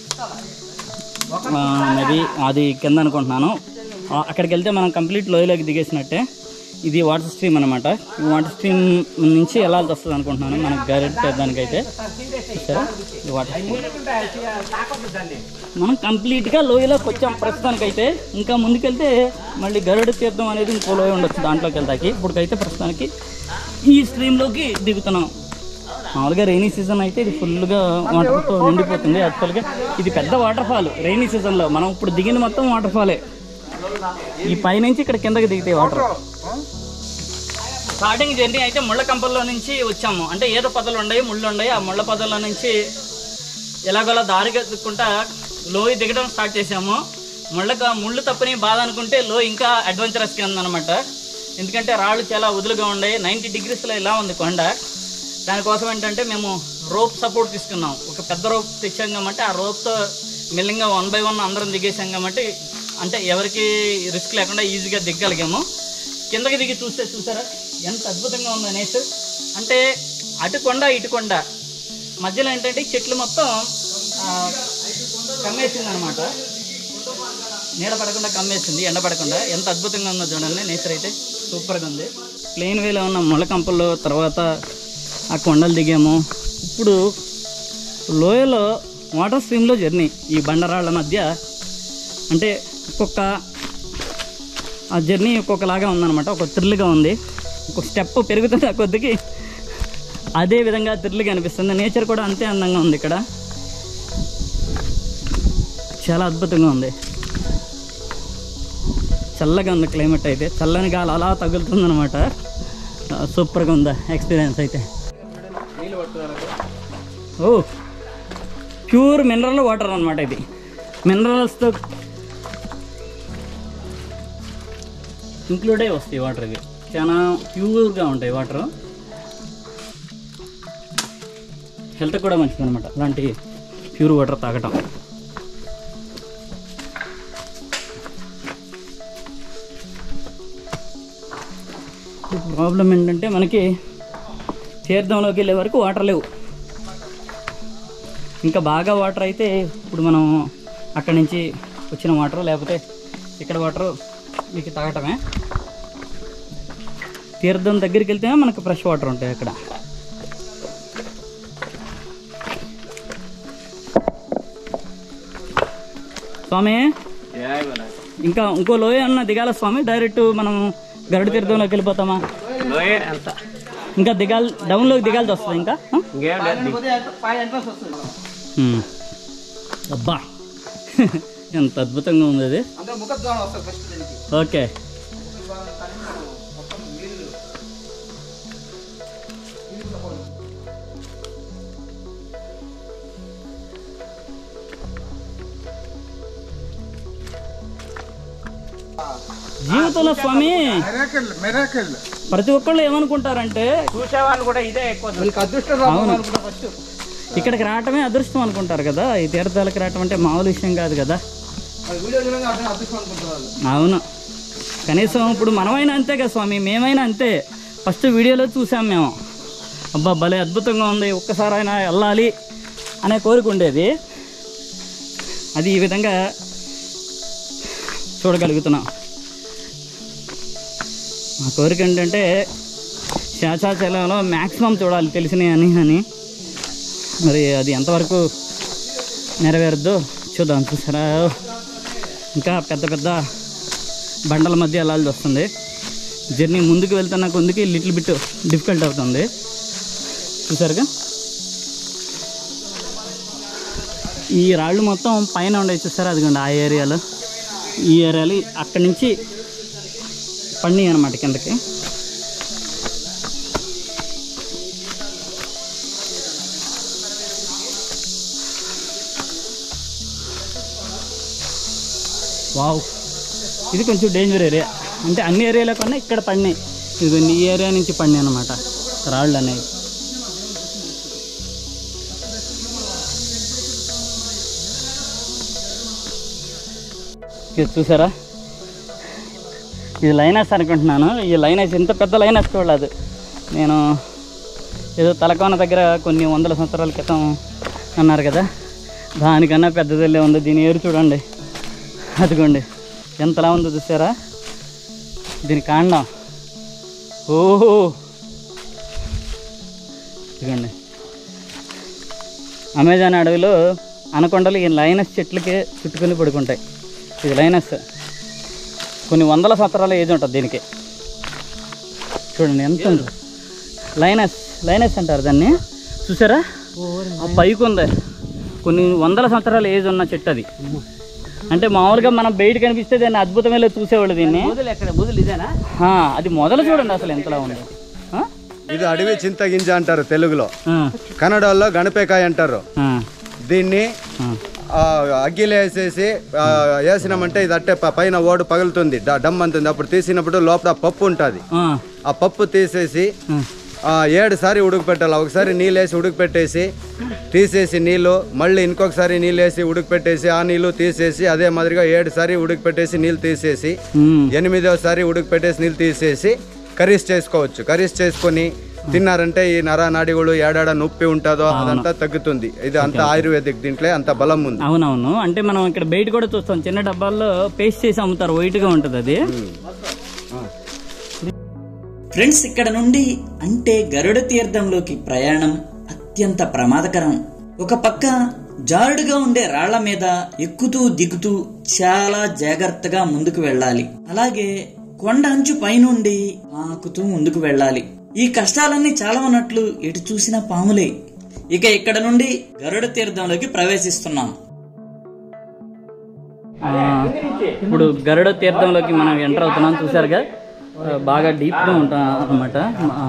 మేబీ అది కింద అనుకుంటున్నాను ఆ, అక్కడికి వెళ్తే మనం కంప్లీట్ లోయలోకి దిగేసినట్టే ఇది వాటర్ స్ట్రీమ్ అనమాట ఈ వాటర్ స్ట్రీమ్ నుంచి వెళ్ళాల్సి వస్తుంది అనుకుంటున్నాను మనకు గైరెడ్ చేద్దానికైతే చూసారా ఈ వాటర్ స్ట్రీమ్ మనం కంప్లీట్గా లోయలోకి వచ్చాం ప్రస్తుతానికైతే ఇంకా ముందుకెళ్తే మళ్ళీ గరుడ తీర్థం అనేది ఇంకో లోయ ఉండొచ్చు దాంట్లోకి వెళ్తాకి ఇప్పటికైతే ప్రస్తుతానికి ఈ స్ట్రీమ్లోకి దిగుతున్నాం మామూలుగా రైనీ సీజన్ అయితే ఇది ఫుల్గా వాటర్తో నిండిపోతుంది యాక్చువల్గా ఇది పెద్ద వాటర్ ఫాల్ రైనీ సీజన్లో మనం ఇప్పుడు దిగింది మొత్తం వాటర్ ఫాలే ఈ పైనుంచి ఇక్కడ కిందకి దిగుతాయి వాటర్ స్టార్టింగ్ జర్నీ అయితే ముళ్ళ కంపల్లో నుంచి వచ్చాము అంటే ఏదో పొదలు ఉన్నాయి ముళ్ళు ఉన్నాయి ఆ ముళ్ళ పొదల్లో నుంచి ఎలాగోలా దారిగా దిక్కుంటా లోయ దిగడం స్టార్ట్ చేసాము ముళ్ళక ముళ్ళు తప్పని బాధ అనుకుంటే లో ఇంకా అడ్వెంచరస్గా ఉందన్నమాట ఎందుకంటే రాళ్ళు చాలా వదులుగా ఉన్నాయి నైంటీ డిగ్రీస్లో ఇలా ఉంది కొండ దానికోసం ఏంటంటే మేము రోప్ సపోర్ట్ తీసుకున్నాం ఒక పెద్ద రోప్ తెచ్చాం కాబట్టి ఆ రోప్తో మెల్లింగా వన్ బై వన్ అందరం దిగేసాం కాబట్టి అంటే ఎవరికి రిస్క్ లేకుండా ఈజీగా దిగ్గలిగాము కిందకి దిగి చూస్తే చూసారా ఎంత అద్భుతంగా ఉందో నేచర్ అంటే అటు కొండ ఇటు కొండ మధ్యలో ఏంటంటే ఈ చెట్లు మొత్తం ఆ, కమ్మేసింది అనమాట నీడ పడకుండా కమ్మేసింది ఎండ పడకుండా ఎంత అద్భుతంగా ఉందో చూడండి నేచర్ అయితే సూపర్గా ఉంది ప్లెయిన్ వేలో ఉన్న ముళ్ళకంపల్లో తర్వాత ఆ కొండలు దిగాము ఇప్పుడు లోయలో వాటర్ స్ట్రీమ్లో జర్నీ ఈ బండరాళ్ళ మధ్య అంటే ఒక్కొక్క ఆ జర్నీ ఒక్కొక్కలాగా ఉందన్నమాట ఒక థ్రిల్గా ఉంది ఒక స్టెప్ పెరుగుతున్న కొద్దికి అదే విధంగా థ్రిల్గా అనిపిస్తుంది నేచర్ కూడా అంతే అందంగా ఉంది ఇక్కడ చాలా అద్భుతంగా ఉంది చల్లగా ఉంది క్లైమేట్ అయితే చల్లని గాలి అలా తగులుతుందన్నమాట సూపర్గా ఉందా ఎక్స్పీరియన్స్ అయితే ఓ ప్యూర్ మినరల్ వాటర్ అనమాట ఇది మినరల్స్తో ఇంక్లూడ్ అయి వస్తాయి వాటర్ ఇవి చాలా ప్యూర్గా ఉంటాయి వాటర్ హెల్త్ కూడా మంచిది అనమాట అలాంటి ప్యూర్ వాటర్ తాగటం ప్రాబ్లం ఏంటంటే మనకి తీర్థంలోకి వెళ్ళే వరకు వాటర్ లేవు ఇంకా బాగా వాటర్ అయితే ఇప్పుడు మనం అక్కడి నుంచి వచ్చిన వాటర్ లేకపోతే ఇక్కడ వాటర్ మీకు తాగటమే తీర్థం దగ్గరికి వెళ్తే మనకు ఫ్రెష్ వాటర్ ఉంటాయి అక్కడ స్వామి ఇంకా ఇంకో లోయ అన్న దిగాల స్వామి డైరెక్ట్ మనం గరుడ తీర్థంలోకి వెళ్ళిపోతామా లోయే అంత ఇంకా దిగాలి డౌన్లోకి దిగాల్సి వస్తుంది ఇంకా ఆ? ఇంకేం లేదు ఉమ్. అబ్బా ఎంత అద్భుతంగా ఉంది అది అందరూ ముఖద్వారం వస్తారు ఫస్ట్ దీనికి ఓకే జీవితంలో స్వామి ప్రతి ఒక్కళ్ళు ఏమనుకుంటారంటే చూసేవాళ్ళు కూడా ఇదే ఎక్కువ వీళ్ళకి అదృష్టం అవును. రావాలి ఫస్ట్ ఇక్కడికి రావటమే అదృష్టం అనుకుంటారు కదా ఈ తీర్థాలకు రావటం అంటే మామూలు విషయం కాదు కదా అది వీడియో చూడంగా అర్థం అదృష్టం అనుకుంటున్నారు అవును కనీసం ఇప్పుడు మనమైనా అంతే కదా స్వామి మేమైనా అంతే ఫస్ట్ వీడియోలో చూసాం మేము అబ్బా భలే అద్భుతంగా ఉంది ఒక్కసారి అయినా వెళ్ళాలి అనే కోరిక ఉండేది అది ఈ విధంగా చూడగలుగుతున్నాం మా కోరిక ఏంటంటే శేషాచలంలో మ్యాక్సిమం చూడాలి తెలిసినవి అని అని మరి అది ఎంతవరకు నెరవేరుద్దో చూద్దాం చూసారా ఇంకా పెద్ద పెద్ద బండల మధ్య వెళ్ళాల్సి వస్తుంది జర్నీ ముందుకు వెళ్తున్న కొందుకి లిటిల్ బిట్ డిఫికల్ట్ అవుతుంది చూసారుగా ఈ రాళ్ళు మొత్తం పైన ఉండే చూసారా అదిగోండి ఆ ఏరియాలో ఈ ఏరియాలో అక్కడి నుంచి పండి అనమాట కిందకి వావ్ ఇది కొంచెం డేంజర్ ఏరియా అంటే అన్ని ఏరియాలో కన్నా ఇక్కడ పడినాయి ఇది ఈ ఏరియా నుంచి పడినాయి అనమాట రాళ్ళు అనేవి ఇది చూసారా ఇది లైనస్ అనుకుంటున్నాను ఈ లైనస్ ఇంత పెద్ద లైనస్ చూడలేదు నేను ఏదో తలకోన దగ్గర కొన్ని వందల సంవత్సరాల క్రితం అన్నారు కదా దానికన్నా పెద్దదల్లే ఉంది దీని ఏరు చూడండి అదిగోండి ఎంతలా ఉందో చూసారా దీని కాండం ఓహో ఇదిగోండి అమెజాన్ అడవిలో అనకొండలు ఈ లైనస్ చెట్లకి చుట్టుకొని పడుకుంటాయి ఇది లైనస్ కొన్ని వందల సంవత్సరాల ఏజ్ ఉంటుంది దీనికి చూడండి ఎంత ఉంది లైనస్ లైనస్ అంటారు దాన్ని చూసారా ఆ పైకి ఉంది కొన్ని వందల సంవత్సరాల ఏజ్ ఉన్న చెట్టు అది అంటే మామూలుగా మనం బయట కనిపిస్తే దాన్ని అద్భుతమేలో చూసేవాళ్ళు దీన్ని బుధులు ఎక్కడ బుధులు ఇదేనా ఆ, అది మొదలు చూడండి అసలు ఎంతలా ఉంది ఆ? ఇది అడవి చింతగింజ అంటారు తెలుగులో ఆ, కన్నడలో గణపేకాయ అంటారు ఆ, దీన్ని ఆ. ఆ, అగ్గిలో వేసేసి ఆ, వేసినామంటే ఇది అట్టే ప- పైన ఓడు పగులుతుంది డ- డమ్ అంతుంది అప్పుడు తీసినప్పుడు లోపల పప్పు ఉంటుంది ఆ, ఆ పప్పు తీసేసి ఆ. ఆ, ఏడు సారి ఉడకపెట్టాలి ఒకసారి నీళ్ళు వేసి ఉడకపెట్టేసి తీసేసి నీళ్ళు మళ్ళీ ఇంకొకసారి నీళ్ళు వేసి ఉడకపెట్టేసి ఆ నీళ్ళు తీసేసి అదే మాదిరిగా ఏడు సారి ఉడకపెట్టేసి నీళ్ళు తీసేసి ఉమ్. ఎనిమిదోసారి ఉడకపెట్టేసి నీళ్ళు తీసేసి కర్రీస్ చేసుకోవచ్చు కర్రీస్ చేసుకొని తిన్నారంటే ఈ నర నాడిగులు ఏడాడ నొప్పి ఉంటుందో అదంతా తగ్గుతుంది ఇది అంత ఆయుర్వేదిక్ దీంట్లో అంత బలం ఉంది అవునవును అంటే మనం ఇక్కడ బయట కూడా చూస్తాం చిన్న డబ్బాల్లో పేస్ట్ చేసి అమ్ముతారు వైట్గా ఉంటుంది అది ఫ్రెండ్స్ ఇక్కడ నుండి అంటే గరుడ తీర్థంలోకి ప్రయాణం అత్యంత ప్రమాదకరం ఒక పక్క జారుడుగా ఉండే రాళ్ల మీద ఎక్కుతూ దిగుతూ చాలా జాగ్రత్తగా ముందుకు వెళ్ళాలి అలాగే కొండ అంచు పైనుండి ఆకుతూ ముందుకు వెళ్ళాలి ఈ కష్టాలన్నీ చాలా ఉన్నట్లు ఎటు చూసినా పాములే ఇక ఇక్కడ నుండి గరుడ తీర్థంలోకి ప్రవేశిస్తున్నాం ఇప్పుడు గరుడ తీర్థంలోకి మనం ఎంటర్ అవుతున్నాం చూసారుగా ఆ, బాగా డీప్గా ఉంటాం అనమాట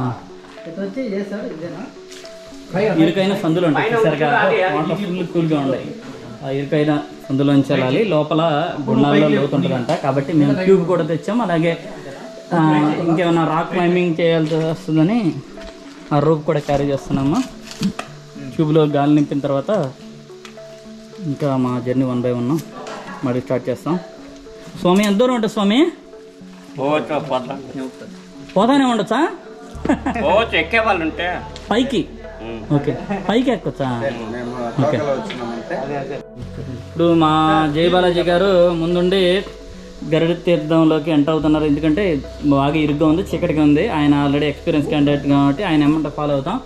ఇరుకైన సందులు ఉంటాయి చూసారుగా వాటర్ ఫుల్ కూల్గా ఉన్నాయి ఆ ఇరుకైన సందులోంచి వెళ్ళాలి లోపల గుండాల్లో లోతు ఉంటుందంట కాబట్టి మేము ట్యూబ్ కూడా తెచ్చాం అలాగే ఆ, ఇంకేమైనా రాక్ క్లైంబింగ్ చేయాల్సి వస్తుందని ఆ రూప్ కూడా క్యారీ చేస్తున్నాము ట్యూబ్లో గాలి నింపిన తర్వాత ఇంకా మా జర్నీ వన్ బై వన్ మరి స్టార్ట్ చేస్తాం స్వామి ఎంత దూరం ఉంటుంది స్వామి పోతానే ఉండొచ్చా పోవచ్చు ఎక్కే వాళ్ళు ఉంటే పైకి ఓకే పైకి ఎక్కొచ్చా మేము ఓకే. లోకల్ వచ్చినామంటే ఇప్పుడు మా జయ బాలాజీ గారు ముందుండి గరుడ తీర్థంలోకి ఎంటర్ అవుతున్నారు ఎందుకంటే బాగా ఇరుగ్గా ఉంది చీకటిగా ఉంది ఆయన ఆల్రెడీ ఎక్స్పీరియన్స్ క్యాండిడేట్ కాబట్టి ఆయన ఏమంటే ఫాలో అవుతాం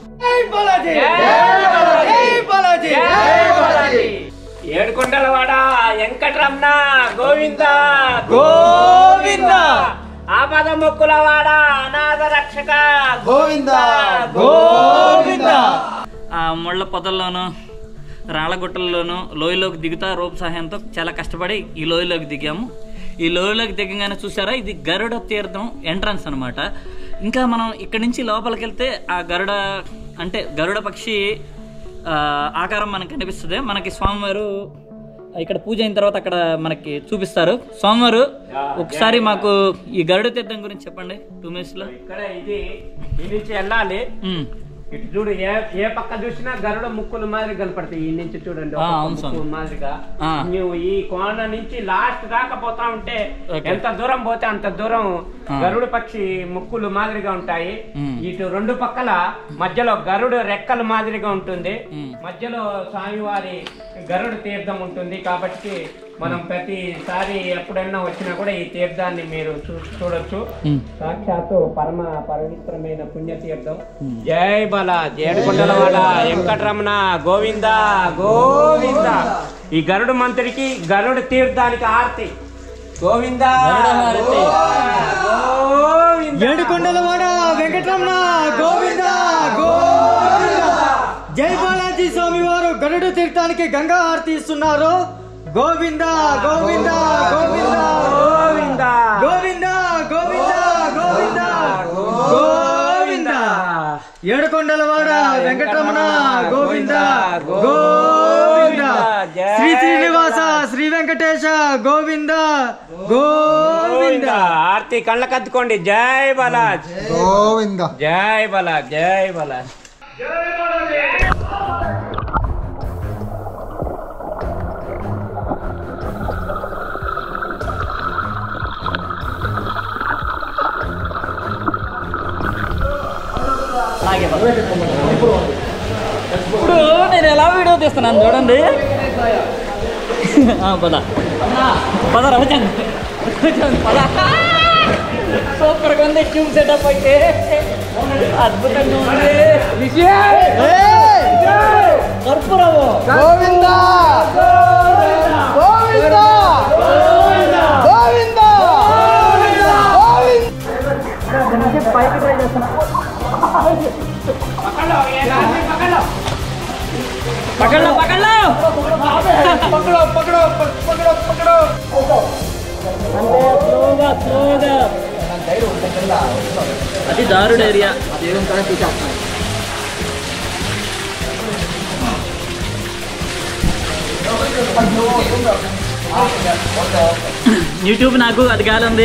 ఏడుకొండలవాడ వెంకటరమణ గోవింద గోవింద ఆపద మొక్కులవాడ అనాథ రక్షక గోవింద గోవింద ఆ ముళ్ళ పొదల్లోనూ రాళ్ళ గుట్టల్లోనూ లోయలోకి దిగుతా రోప్ సహాయంతో చాలా కష్టపడి ఈ లోయలోకి దిగాము ఈ లోయలోకి దిగగానే చూసారా ఇది గరుడ తీర్థం ఎంట్రన్స్ అన్నమాట ఇంకా మనం ఇక్కడి నుంచి లోపలికి వెళ్తే ఆ గరుడ అంటే గరుడ పక్షి ఆ, ఆకారం మనకు కనిపిస్తుంది మనకి స్వామివారు ఇక్కడ పూజ అయిన తర్వాత అక్కడ మనకి చూపిస్తారు స్వామివారు ఒకసారి మాకు ఈ గరుడ తీర్థం గురించి చెప్పండి టూ మినిట్స్ లో ఇక్కడ ఇది ఈ నుంచి వెళ్ళాలి ఉమ్. ఇటు చూడు ఏ ఏ పక్క చూసినా గరుడ ముక్కులు మాదిరి కనపడతాయి ఈ నుంచి చూడండి ఆ, ఒక్కొక్క అవును స్వామి. ముక్కు మాదిరిగా ఆ. నువ్వు ఈ కోన నుంచి లాస్ట్ దాకా పోతా ఉంటే ఓకే. ఎంత దూరం పోతే అంత దూరం ఆ. గరుడు పక్షి ముక్కులు మాదిరిగా ఉంటాయి ఉమ్. ఇటు రెండు పక్కల మధ్యలో గరుడు రెక్కలు మాదిరిగా ఉంటుంది ఉమ్. మధ్యలో స్వామివారి గరుడు తీర్థం ఉంటుంది కాబట్టి మనం ప్రతిసారి ఎప్పుడైనా వచ్చినా కూడా ఈ తీర్థాన్ని మీరు చూ- చూడొచ్చు ఉమ్. సాక్షాత్తు పరమ పవిత్రమైన పుణ్యతీర్థం జై బల జేడుకొండలవాడ వెంకటరమణ గోవింద గోవింద ఈ గరుడు మంత్రికి గరుడు తీర్థానికి ఆర్తి గోవింద హారతి. గోవింద ఏడుకొండలవాడ వెంకటరమణ గోవింద గోవింద జై బాలాజీ స్వామి వారు గరుడు తీర్థానికి గంగా హారతి ఇస్తున్నారు గోవింద గోవింద గోవింద గోవింద గోవింద గోవింద గోవింద గోవింద ఏడుకొండలవాడ వెంకటరమణ గోవింద గోవింద శ్రీ శ్రీనివాస శ్రీ వెంకటేశ గోవింద గోవింద గోవింద ఆర్తి కళ్ళకద్దుకోండి జై బలాజ్ గోవింద జై బలాజ్ జై బలాజ్ అలాగే పద. ఇప్పుడు నేను ఎలా వీడియో తీస్తున్నాను చూడండి ఆ, పద పద రవిచంద్ రవిచంద్ పద సూపర్గా ఉంది ట్యూబ్ సెటప్ అయితే అద్భుతంగా ఉంది కర్పూరము గోవింద గోవింద గోవింద పైకి ట్రై చేస్తున్నా పకడ్లో పకడ్లో పకడో పకడో పకడో పకడో అంటే స్లోగా స్లోగా అది దారుడు ఏరియా యూట్యూబ్ నాకు అది కాలుంది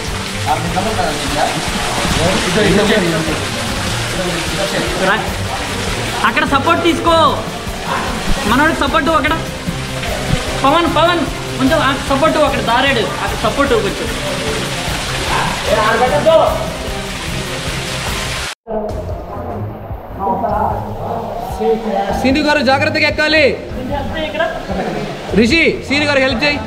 రా. అక్కడ సపోర్ట్ తీసుకో మనోడికి సపోర్ట్ అక్కడ పవన్ పవన్ కొంచెం సపోర్ట్ అక్కడ దారాడు అక్కడ సపోర్ట్ కొంచెం సీని గారు జాగ్రత్తగా ఎక్కాలి ఇక్కడ రిషి సీని గారు హెల్ప్ చేయి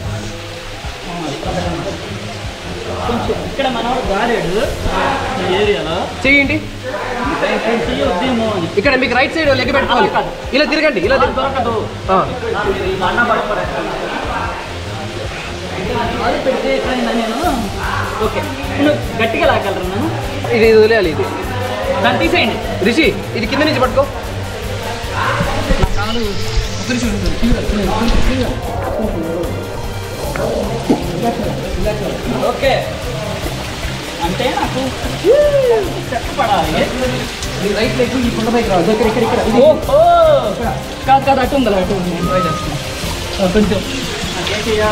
కొంచెం ఇక్కడ మనోడు దారాడు ఈ ఏరియాలో చేయండి చెయ్యొద్దేమో అని ఇక్కడ మీకు రైట్ సైడ్ లెక్క పెట్టుకోవాలి ఇలా తిరగండి ఇలా తిరగండి. దొరకదు ఆ. అన్న పడిపోయాడు అది పెడితే ఎక్కడైనా నేను ఓకే నువ్వు గట్టిగా లాగలరు నేను ఇది ఇది వదిలేయాలి ఇది దాన్ని తీసేయండి రిషి ఇది కింద నుంచి పట్టుకో ఓకే అంటే నాకు చెక్క పడాలి రైట్ లెగ్ ఈ కొండ పైకి రాదు ఇక్కడ ఇక్కడ ఇక్కడ ఓ ఓ. కాదు కాదు అటు ఉందా అటు ఉంది ట్రై చేస్తున్నా ఆ, కొంచెం నాకేంటియా?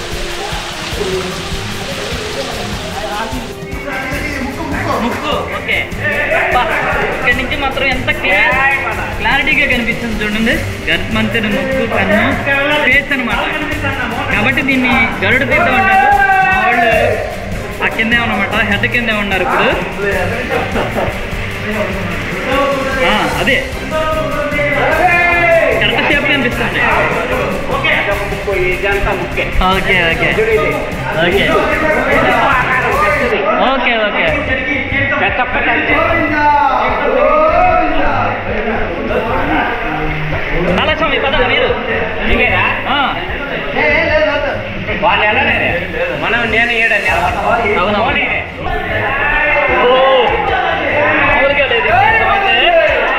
ముక్కు ఓకే అబ్బా, ఇక్కడి నుంచి మాత్రం ఎంత క్లియర్ క్లారిటీగా కనిపిస్తుంది చూడండి గర్భమంతుని ముక్కు కన్ను ఫేస్ అనమాట కాబట్టి దీన్ని గరుడు తీర్థం అంటారు మా వాళ్ళు ఆ కిందే ఉన్నమాట హెడ్ కిందే ఉన్నారు ఇప్పుడు ఆ, అదే కరెక్ట్ షేప్ కనిపిస్తుంది ఇదంతా ముఖ్యం okay okay okay okay okay పెట్టప్పటంటే నలస్వామి పద మీరు దిగేరా ఆ, వాళ్ళు వెళ్ళలేదే మనం నేను ఏడ నిలబడతాను అవునవును. పోనీ. ఓ, మామూలుగా లేదు ఈ కొంచెం అయితే.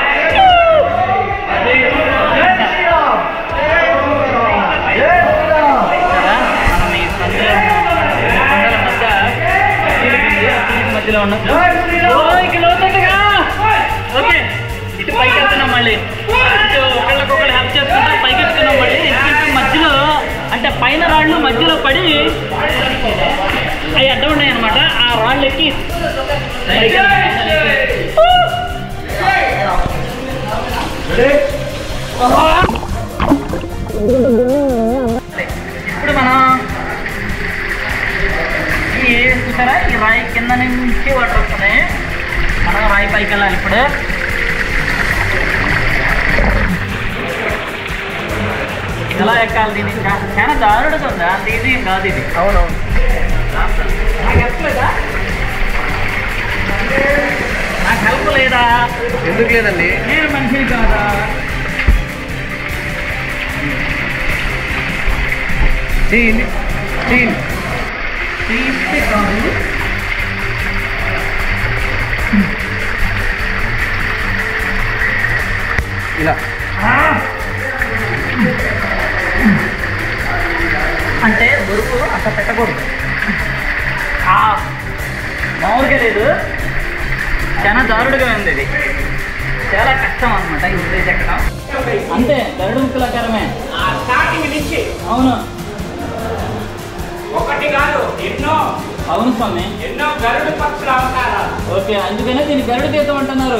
చూసారా? మనం ఈ సందులో కొండల మధ్య తీరిగింది, ఆ తీరిగి మధ్యలో ఉన్నాం ఓ, ఇక లోతుగా. ఓకే ఇటు పైకి వెళ్తున్నాం మళ్ళీ ఇటు ఒకళ్ళకొకళ్ళు హెల్ప్ చేసుకుంటాం పైకి ఎక్కుతున్నాం మళ్ళీ ఎందుకంటే మధ్యలో అంటే పైన రాళ్ళు మధ్యలో పడి అవి అడ్డం ఉన్నాయి అనమాట ఆ రాళ్ళు ఎక్కి పైకి వెళ్తున్నాం. ఇప్పుడు మనం ఈ చూసారా ఈ రాయి కింద నుంచి వాటర్ వస్తున్నాయి మనం రాయి పైకి వెళ్ళాలి ఇప్పుడు ఎలా ఎక్కాలి దీన్ని చా- చాలా దారుడుగా ఉందా అంత ఈజీ ఏం కాదు ఇది అవునవును నాకు ఎక్కలేదా నాకు హెల్ప్ లేదా ఎందుకు లేదండి నేను మనిషిని కాదా చేయండి చేయండి తీస్తే కాదు ఇలా అంటే బరువు అంత పెట్టకూడదు ఆ, మామూలుగా లేదు చాలా దారుడుగా ఉంది ఇది చాలా కష్టం అనమాట ఈ ఉద్దేశం ఎక్కడం అంతే గరుడు ముక్కలకారమే స్టార్టింగ్ నుంచి అవును ఒకటి కాదు ఎన్నో అవును స్వామి ఎన్నో గరుడు పక్షుల అవతారాలు ఓకే అందుకనే దీన్ని గరుడు తీర్థం అంటున్నారు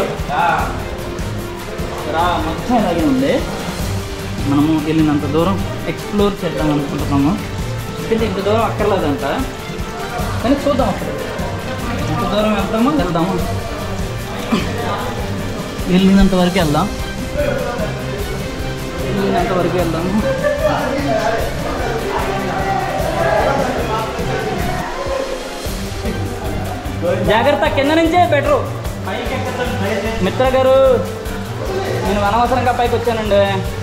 రా మొత్తం ఇలాగే ఉంది మనము వెళ్ళినంత దూరం ఎక్స్ప్లోర్ చేద్దాం అనుకుంటున్నాము ఇక్కడ ఇంత దూరం అక్కర్లేదంట కానీ చూద్దాం అసలు ఎంత దూరం వెళ్తామో వెళ్దాము వెళ్ళినంత వరకు వెళ్దాం వెళ్ళినంత వరకు వెళ్దాము జాగ్రత్త కింద నుంచే బెటరు మిత్ర గారు నేను అనవసరంగా పైకి వచ్చానండి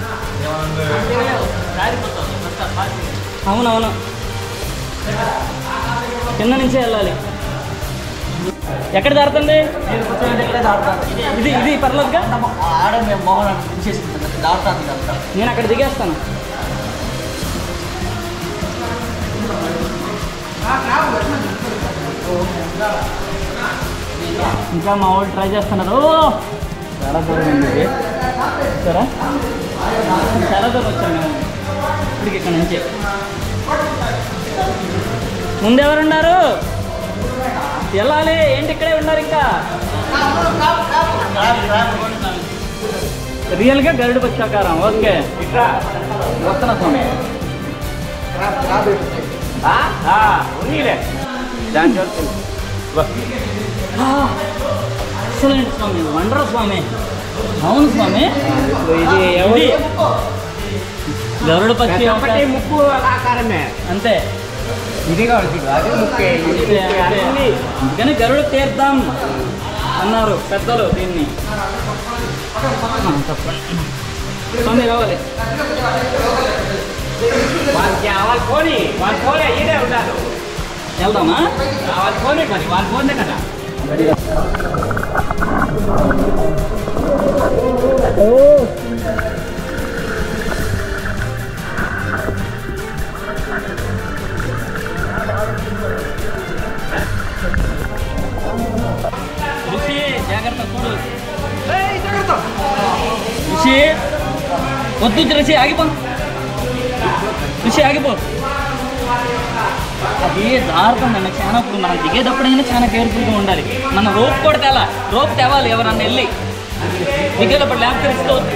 అవునవును కింద నుంచే వెళ్ళాలి ఎక్కడ దాడుతుంది ఇది ఇది పర్లేదుగా ఆడ మేము మోహన్ తీసేసుకుంటాం దాటాను ఇదంతా నేను అక్కడ దిగేస్తాను ఇంకా మా వాళ్ళు ట్రై చేస్తున్నారు ఓ! చాలా దూరం ఉంది ఇది సరే చాలా దూరం వచ్చాం మేము ఇప్పటికి ఇక్కడ నుంచి ముందెవరున్నారు వెళ్ళాలి ఏంటి ఇక్కడే ఉన్నారు ఇంకా రియల్గా గరుడు పక్షాకారం ఓకే వస్తున్నా స్వామి ఉన్నీలే దాని చోటు ఎక్సలెంట్ స్వామి వండర్ స్వామి అవును స్వామి ఇది ఎవరు ఇది గరుడు పక్షి యొక్క- ఒకటి ముక్కు ఆకారమే అంతే ఇది కాదు అది ముక్కే ఇది అంతే, ముక్కే అంతే. అన్ని అందుకని గరుడు తీర్థం అన్నారు పెద్దలు దీన్ని ఆ, తప్పండి స్వామి రావాలి వాళ్ళకి వాళ్ళు పోనీ వాళ్ళు పోలే ఇదే ఉండాలి వెళ్దామా వాళ్ళు పోనీ మరి వాళ్ళు పోతే కదా ఋషి జాగ్రత్త చూడు ఋషి వద్దు ఋషి ఆగిపో ఋషి ఆగిపో అది జారుతుందండి చాలా ఇప్పుడు మనం దిగేటప్పుడైనా చాలా కేర్ఫుల్గా ఉండాలి మన రోప్ కూడా తేలా రోప్ తేవాలి ఎవరన్నా వెళ్ళి దిగేటప్పుడు ల్యాబ్ తెలుసుకోవద్దు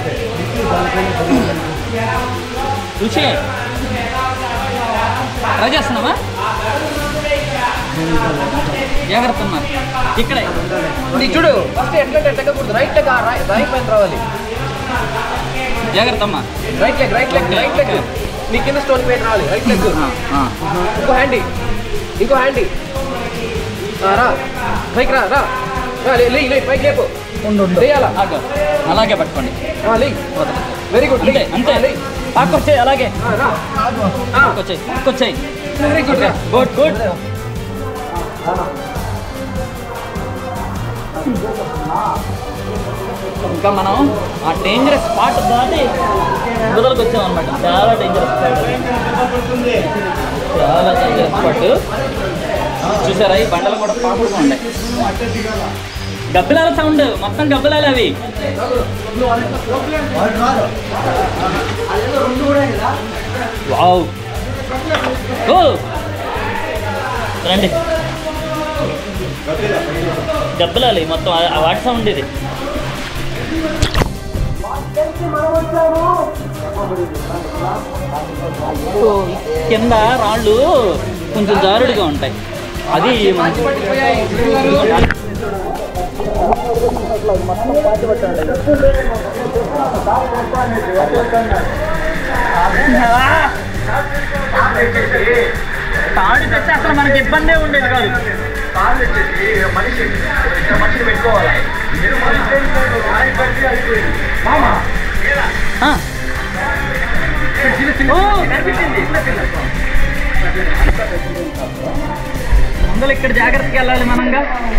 ఋషి ట్రై చేస్తున్నావా జాగ్రత్త అమ్మా ఇక్కడే ఇది చూడు ఫస్ట్ ఎట్లా ఎట్టకూడదు రైట్ లెగ్ రైట్ పైన రావాలి జాగ్రత్త అమ్మా right leg right leg right leg నీ కింద స్టోన్ పైన రావాలి రైట్ లెగ్ ఇంకో హ్యాండీ ఇంకో హ్యాండీ రా పైకి రా రా రా, లే లే లే, పైకి లేపు లేయాలా ఆగు. అలాగే పట్టుకోండి లే వెరీ గుడ్ అంతే అంతే పాకొచ్చాయి అలాగే రా పాకొచ్చాయి పాకొచ్చాయి వెరీ గుడ్ రా గుడ్ గుడ్ ఇంకా మనం ఆ డేంజరస్ స్పాట్ దాటి వదలకు వచ్చాం అనమాట చాలా డేంజరస్ స్పాట్ చాలా డేంజరస్ స్పాట్ చూసారా ఈ బండలు కూడా పాకుడుగా ఉన్నాయి గబ్బిలాల సౌండ్ మొత్తం గబ్బిలాలు అవి వావ్ ఓ రండి గబ్బిలాలి మొత్తం ఆ- ఆ వాటి సౌండ్ ఇది ఓ, కింద రాళ్ళు కొంచెం జారుడుగా ఉంటాయి అది మనకి తాడు తెచ్చి అసలు మనకి ఇబ్బందే ఉండేది కాదు ఆ. ఓ, కనిపించింది. ముందర ఇక్కడ జాగ్రత్తగా వెళ్ళాలి మనంగా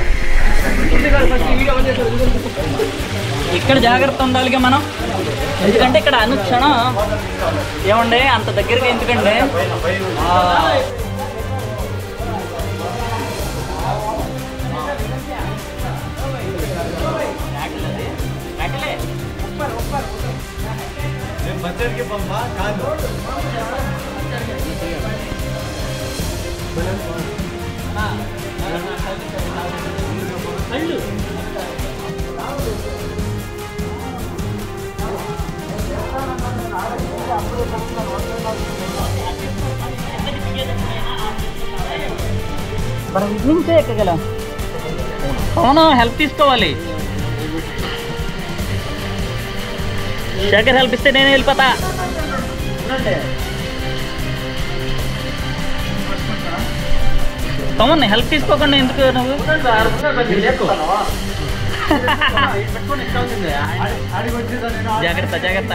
ఇక్కడ జాగ్రత్త ఉండాలిగా మనం ఎందుకంటే ఇక్కడ అనుక్షణం ఏమండి అంత దగ్గరగా ఎందుకండి ఆ, కళ్ళు మనం ఇటు నుంచే ఎక్కగలం అవును హెల్ప్ తీసుకోవాలి శేఖర్ హెల్ప్ ఇస్తే నేను వెళ్ళిపోతా తమ్ముని హెల్ప్ తీసుకోకుండా ఎందుకు నువ్వు జాగ్రత్త జాగ్రత్త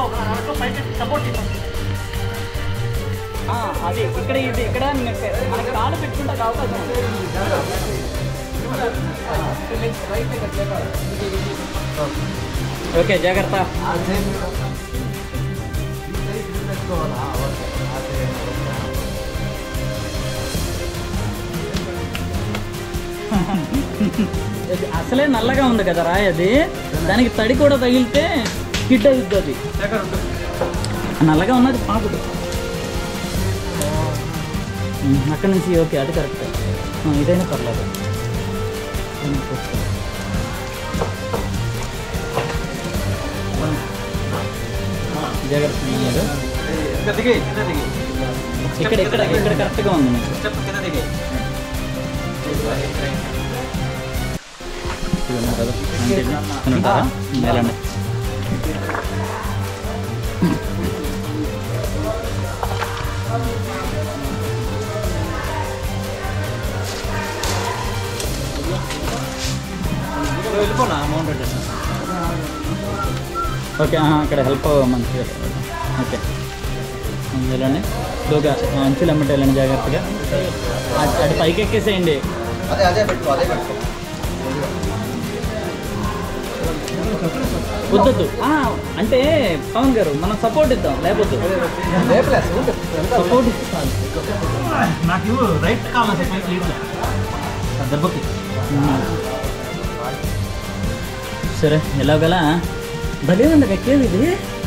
ఆ, అది ఇక్కడ ఇది ఇక్కడ మనకి కాలు పెట్టుకుంటే అవకాశం ఉంది. ఓకే జాగ్రత్త ఇది అసలే నల్లగా ఉంది కదా రాయి అది దానికి తడి కూడా తగిలితే హిట్ అవుతుంది అది నల్లగా ఉన్నది పాకుడు ఉమ్, అక్కడి నుంచి ఓకే అది కరెక్ట్ ఇదైనా పర్లేదు జాగ్రత్త మీరు ఇక్కడ ఇక్కడ ఇక్కడ కరెక్ట్గా ఉంది మీకు ఇక్కడ ఉన్నారు కదా అంటే ఇక్కడ ఉంటారా? ఉమ్, వెళ్ళండి ఓకే ఆ, అక్కడ హెల్ప్ మంచిగా ఓకే ఉమ్, వెళ్ళండి స్లోగా అంచులు అమ్మటి వెళ్ళండి జాగ్రత్తగా అటు అటు పైకి ఎక్కేసేయండి అదే అదే పెట్టుకో అదే పెట్టుకో వద్దొద్దు ఆ, అంటే పవన్ గారు మనం సపోర్ట్ ఇద్దాం లేకపోతే సపోర్ట్ నాకు రైట్ కావాలి దెబ్బకి సరే ఎలాగలా భలే ఉంది కక్కేది ఇది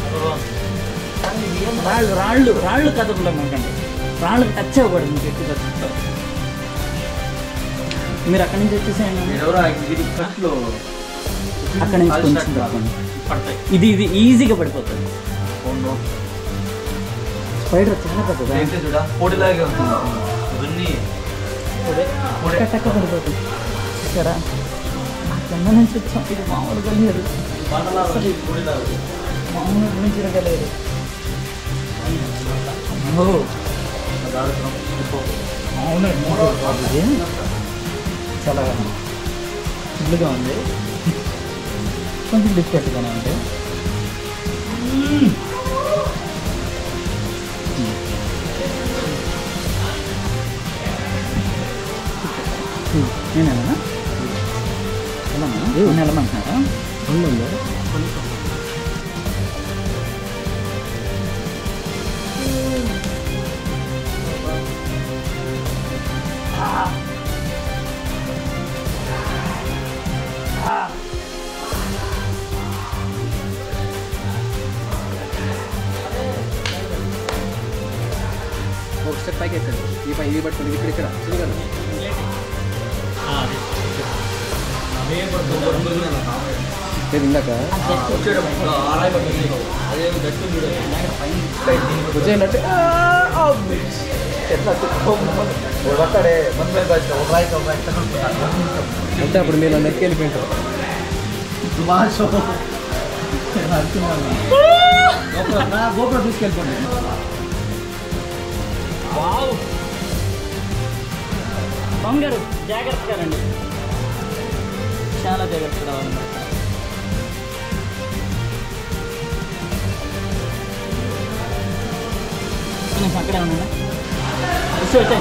రాళ్ళు రాళ్ళు రాళ్ళు కదపలే మనకండి రాళ్ళు టచ్ అవ్వకూడదు మీకు ఎట్టి పరిస్థితుల్లో. మీరు అక్కడి నుంచి వచ్చేసేయండి అక్కడి నుంచి కొంచెం తప్పండి ఇది ఇది ఈజీగా పడిపోతుంది స్పైడర్ చాలా పెద్దదా టక్క టక్క పడిపోతుంది చూసారా ఆ కింద నుంచి వచ్చాం ఇది మామూలుగా లేదు అసలు మామూలు నుంచి తిరగలేదు అమ్మో. అవును ఇది చాలా ఫుల్గా ఉంది కొంచెం డిఫరెంట్గానే ఉంది నేను వెళ్ళనా వెళ్ళమా నేను వెళ్ళమంటున్నారా ఒక స్టెప్ పైకి ఎక్కండి ఈ పై ఇవి పట్టుకోండి ఇక్కడ ఇక్కడ చూడగలరు లేదు ఇందాక వచ్చేయండి అంటే అప్పుడు మీరు నన్ను ఎక్కి వెళ్ళిపోయింటారు గోపురం తీసుకెళ్ళిపోండి బాబు గారు జాగ్రత్తగా రండి చాలా జాగ్రత్తగా రావాలన్నమాట నేను అక్కడే ఉన్నా వచ్చి వచ్చాయి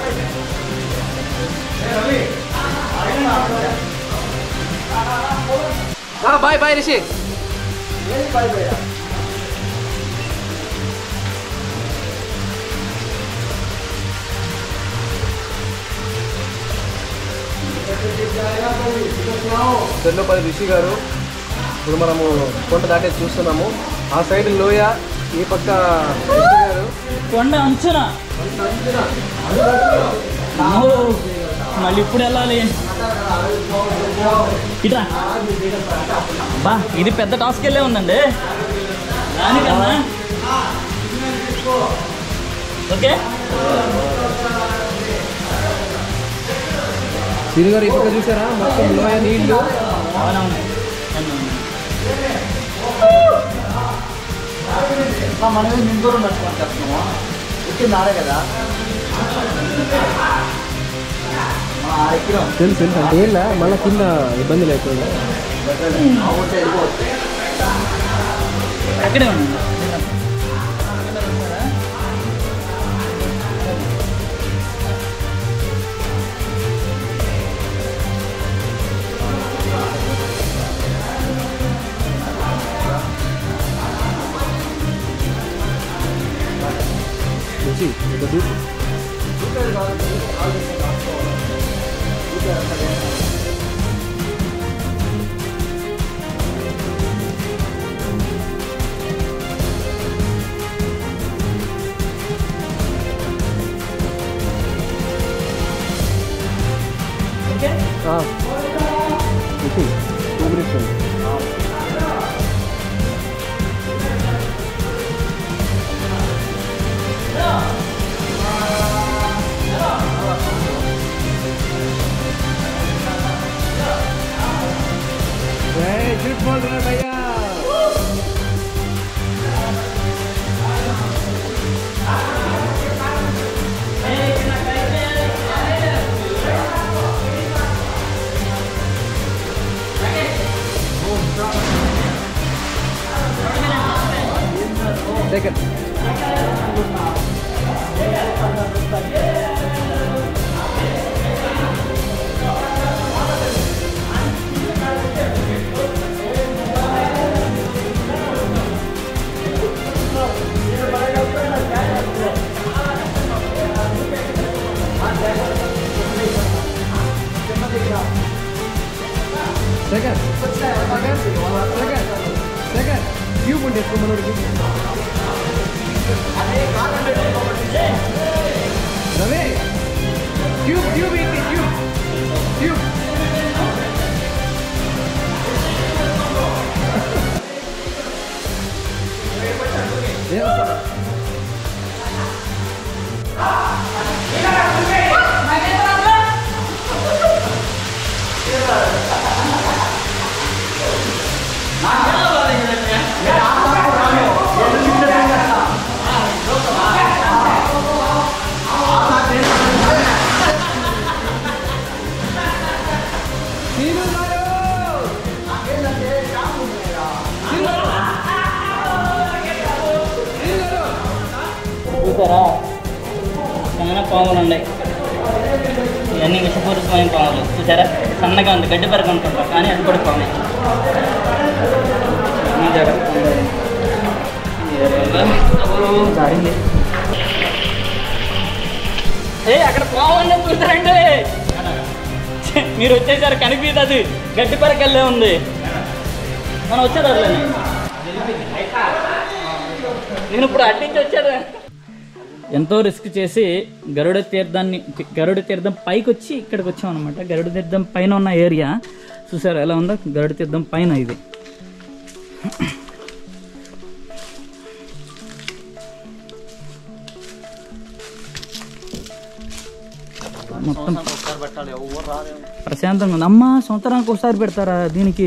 బాయ్ బాయ్ రిషి తెల్లపల్లి రిషి గారు ఇప్పుడు మనము కొండ దాటేసి చూస్తున్నాము ఆ సైడ్ లోయ ఈ పక్క రిషి గారు కొండ అంచున అమ్మో, మళ్ళీ ఇప్పుడు వెళ్ళాలి ఇట్రా బా ఇది పెద్ద టాస్క్ వెళ్ళే ఉందండి దానికన్నా ఓకే సిరి గారు ఈ పక్క చూసారా మొత్తం లోయ నీళ్లు అవునవును అవునవును. మనమే నిందూరం నడుచుకొని చేస్తున్నాము ఎక్కి నాడే కదా మనం ఆ ఎక్కినాం తెలుసు తెలుసు అంటే ఏళ్ళ మళ్ళీ కింద ఇబ్బంది లేకుండా అక్కడే ఉంది రుచి ఇక చూసి ఆ. రుచి టూ మినిట్స్ ఉంది झूठ बोल रहे भैया Second. Second. Second. Second. Second. Cube ఉండే మనోడికి రవి క్యూబ్ క్యూబ్ ఏంటి క్యూబ్ క్యూబ్ చూసారా చాలా పాములు ఉన్నాయి ఇవన్నీ విషపూరితమైన పాములు చూసారా సన్నగా ఉంది గడ్డి పరకు అనుకుంటా కానీ అది కూడా పామే ఈ జాగ్రత్త ఉండాలి. ఈ ఏరియాలో ఓ, జారింది ఏ అక్కడ పాము ఉన్నది చూసారండి ఛే, మీరు వచ్చేసారు కనిపించదు అది గడ్డి పరకల్లే ఉంది మనం వచ్చేదారులే నేను ఇప్పుడు అడ్డించి వచ్చాడు ఎంతో రిస్క్ చేసి గరుడ తీర్థాన్ని గరుడ తీర్థం పైకి వచ్చి ఇక్కడికి వచ్చాం అనమాట గరుడ తీర్థం పైన ఉన్న ఏరియా చూసారు ఎలా ఉందో గరుడ తీర్థం పైన ఇది మొత్తం ప్రశాంతంగా ఉంది అమ్మ సంవత్సరానికి ఒకసారి పెడతారా దీనికి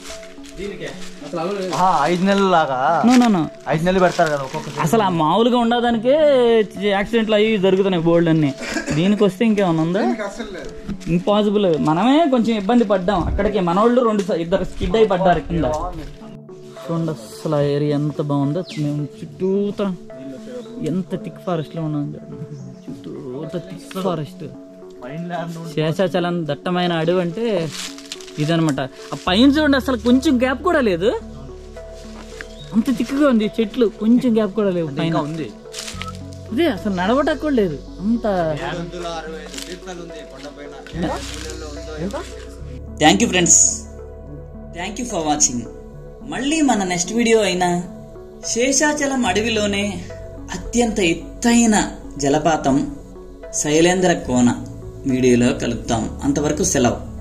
ఐదు నెలలు లాగా నో నో నో ఐదు నెలలు పెడతారు కదా ఒక్కొక్క అసలు ఆ మామూలుగా ఉండదానికే యాక్సిడెంట్లు అవి జరుగుతున్నాయి బోల్డ్ అన్ని దీనికి వస్తే ఇంకేమన్నా ఉందా ఇంపాసిబుల్ మనమే కొంచెం ఇబ్బంది పడ్డాం అక్కడికి మనోళ్ళు రెండు స- ఇద్దరు స్కిడ్ అయి పడ్డారు కింద చూడండి అసలు ఆ ఏరియా ఎంత బాగుందో మేము చుట్టూత ఎంత థిక్ ఫారెస్ట్ లో ఉన్నాం చూడండి చుట్టూత థిక్ ఫారెస్ట్ శేషాచలం దట్టమైన అడవి అంటే ఇదనమాట ఆ పైన చూడండి అసలు కొంచెం గ్యాప్ కూడా లేదు అంత తిక్కుగా ఉంది చెట్లు కొంచెం గ్యాప్ కూడా లేవు పైన ఉంది అదే అసలు నడవటానికి కూడా లేదు అంత thank you friends thank you for watching మళ్ళీ మన నెక్స్ట్ వీడియో అయిన శేషాచలం అడవిలోనే అత్యంత ఎత్తైన జలపాతం శైలేంద్ర కోన వీడియోలో కలుపుతాం అంతవరకు సెలవు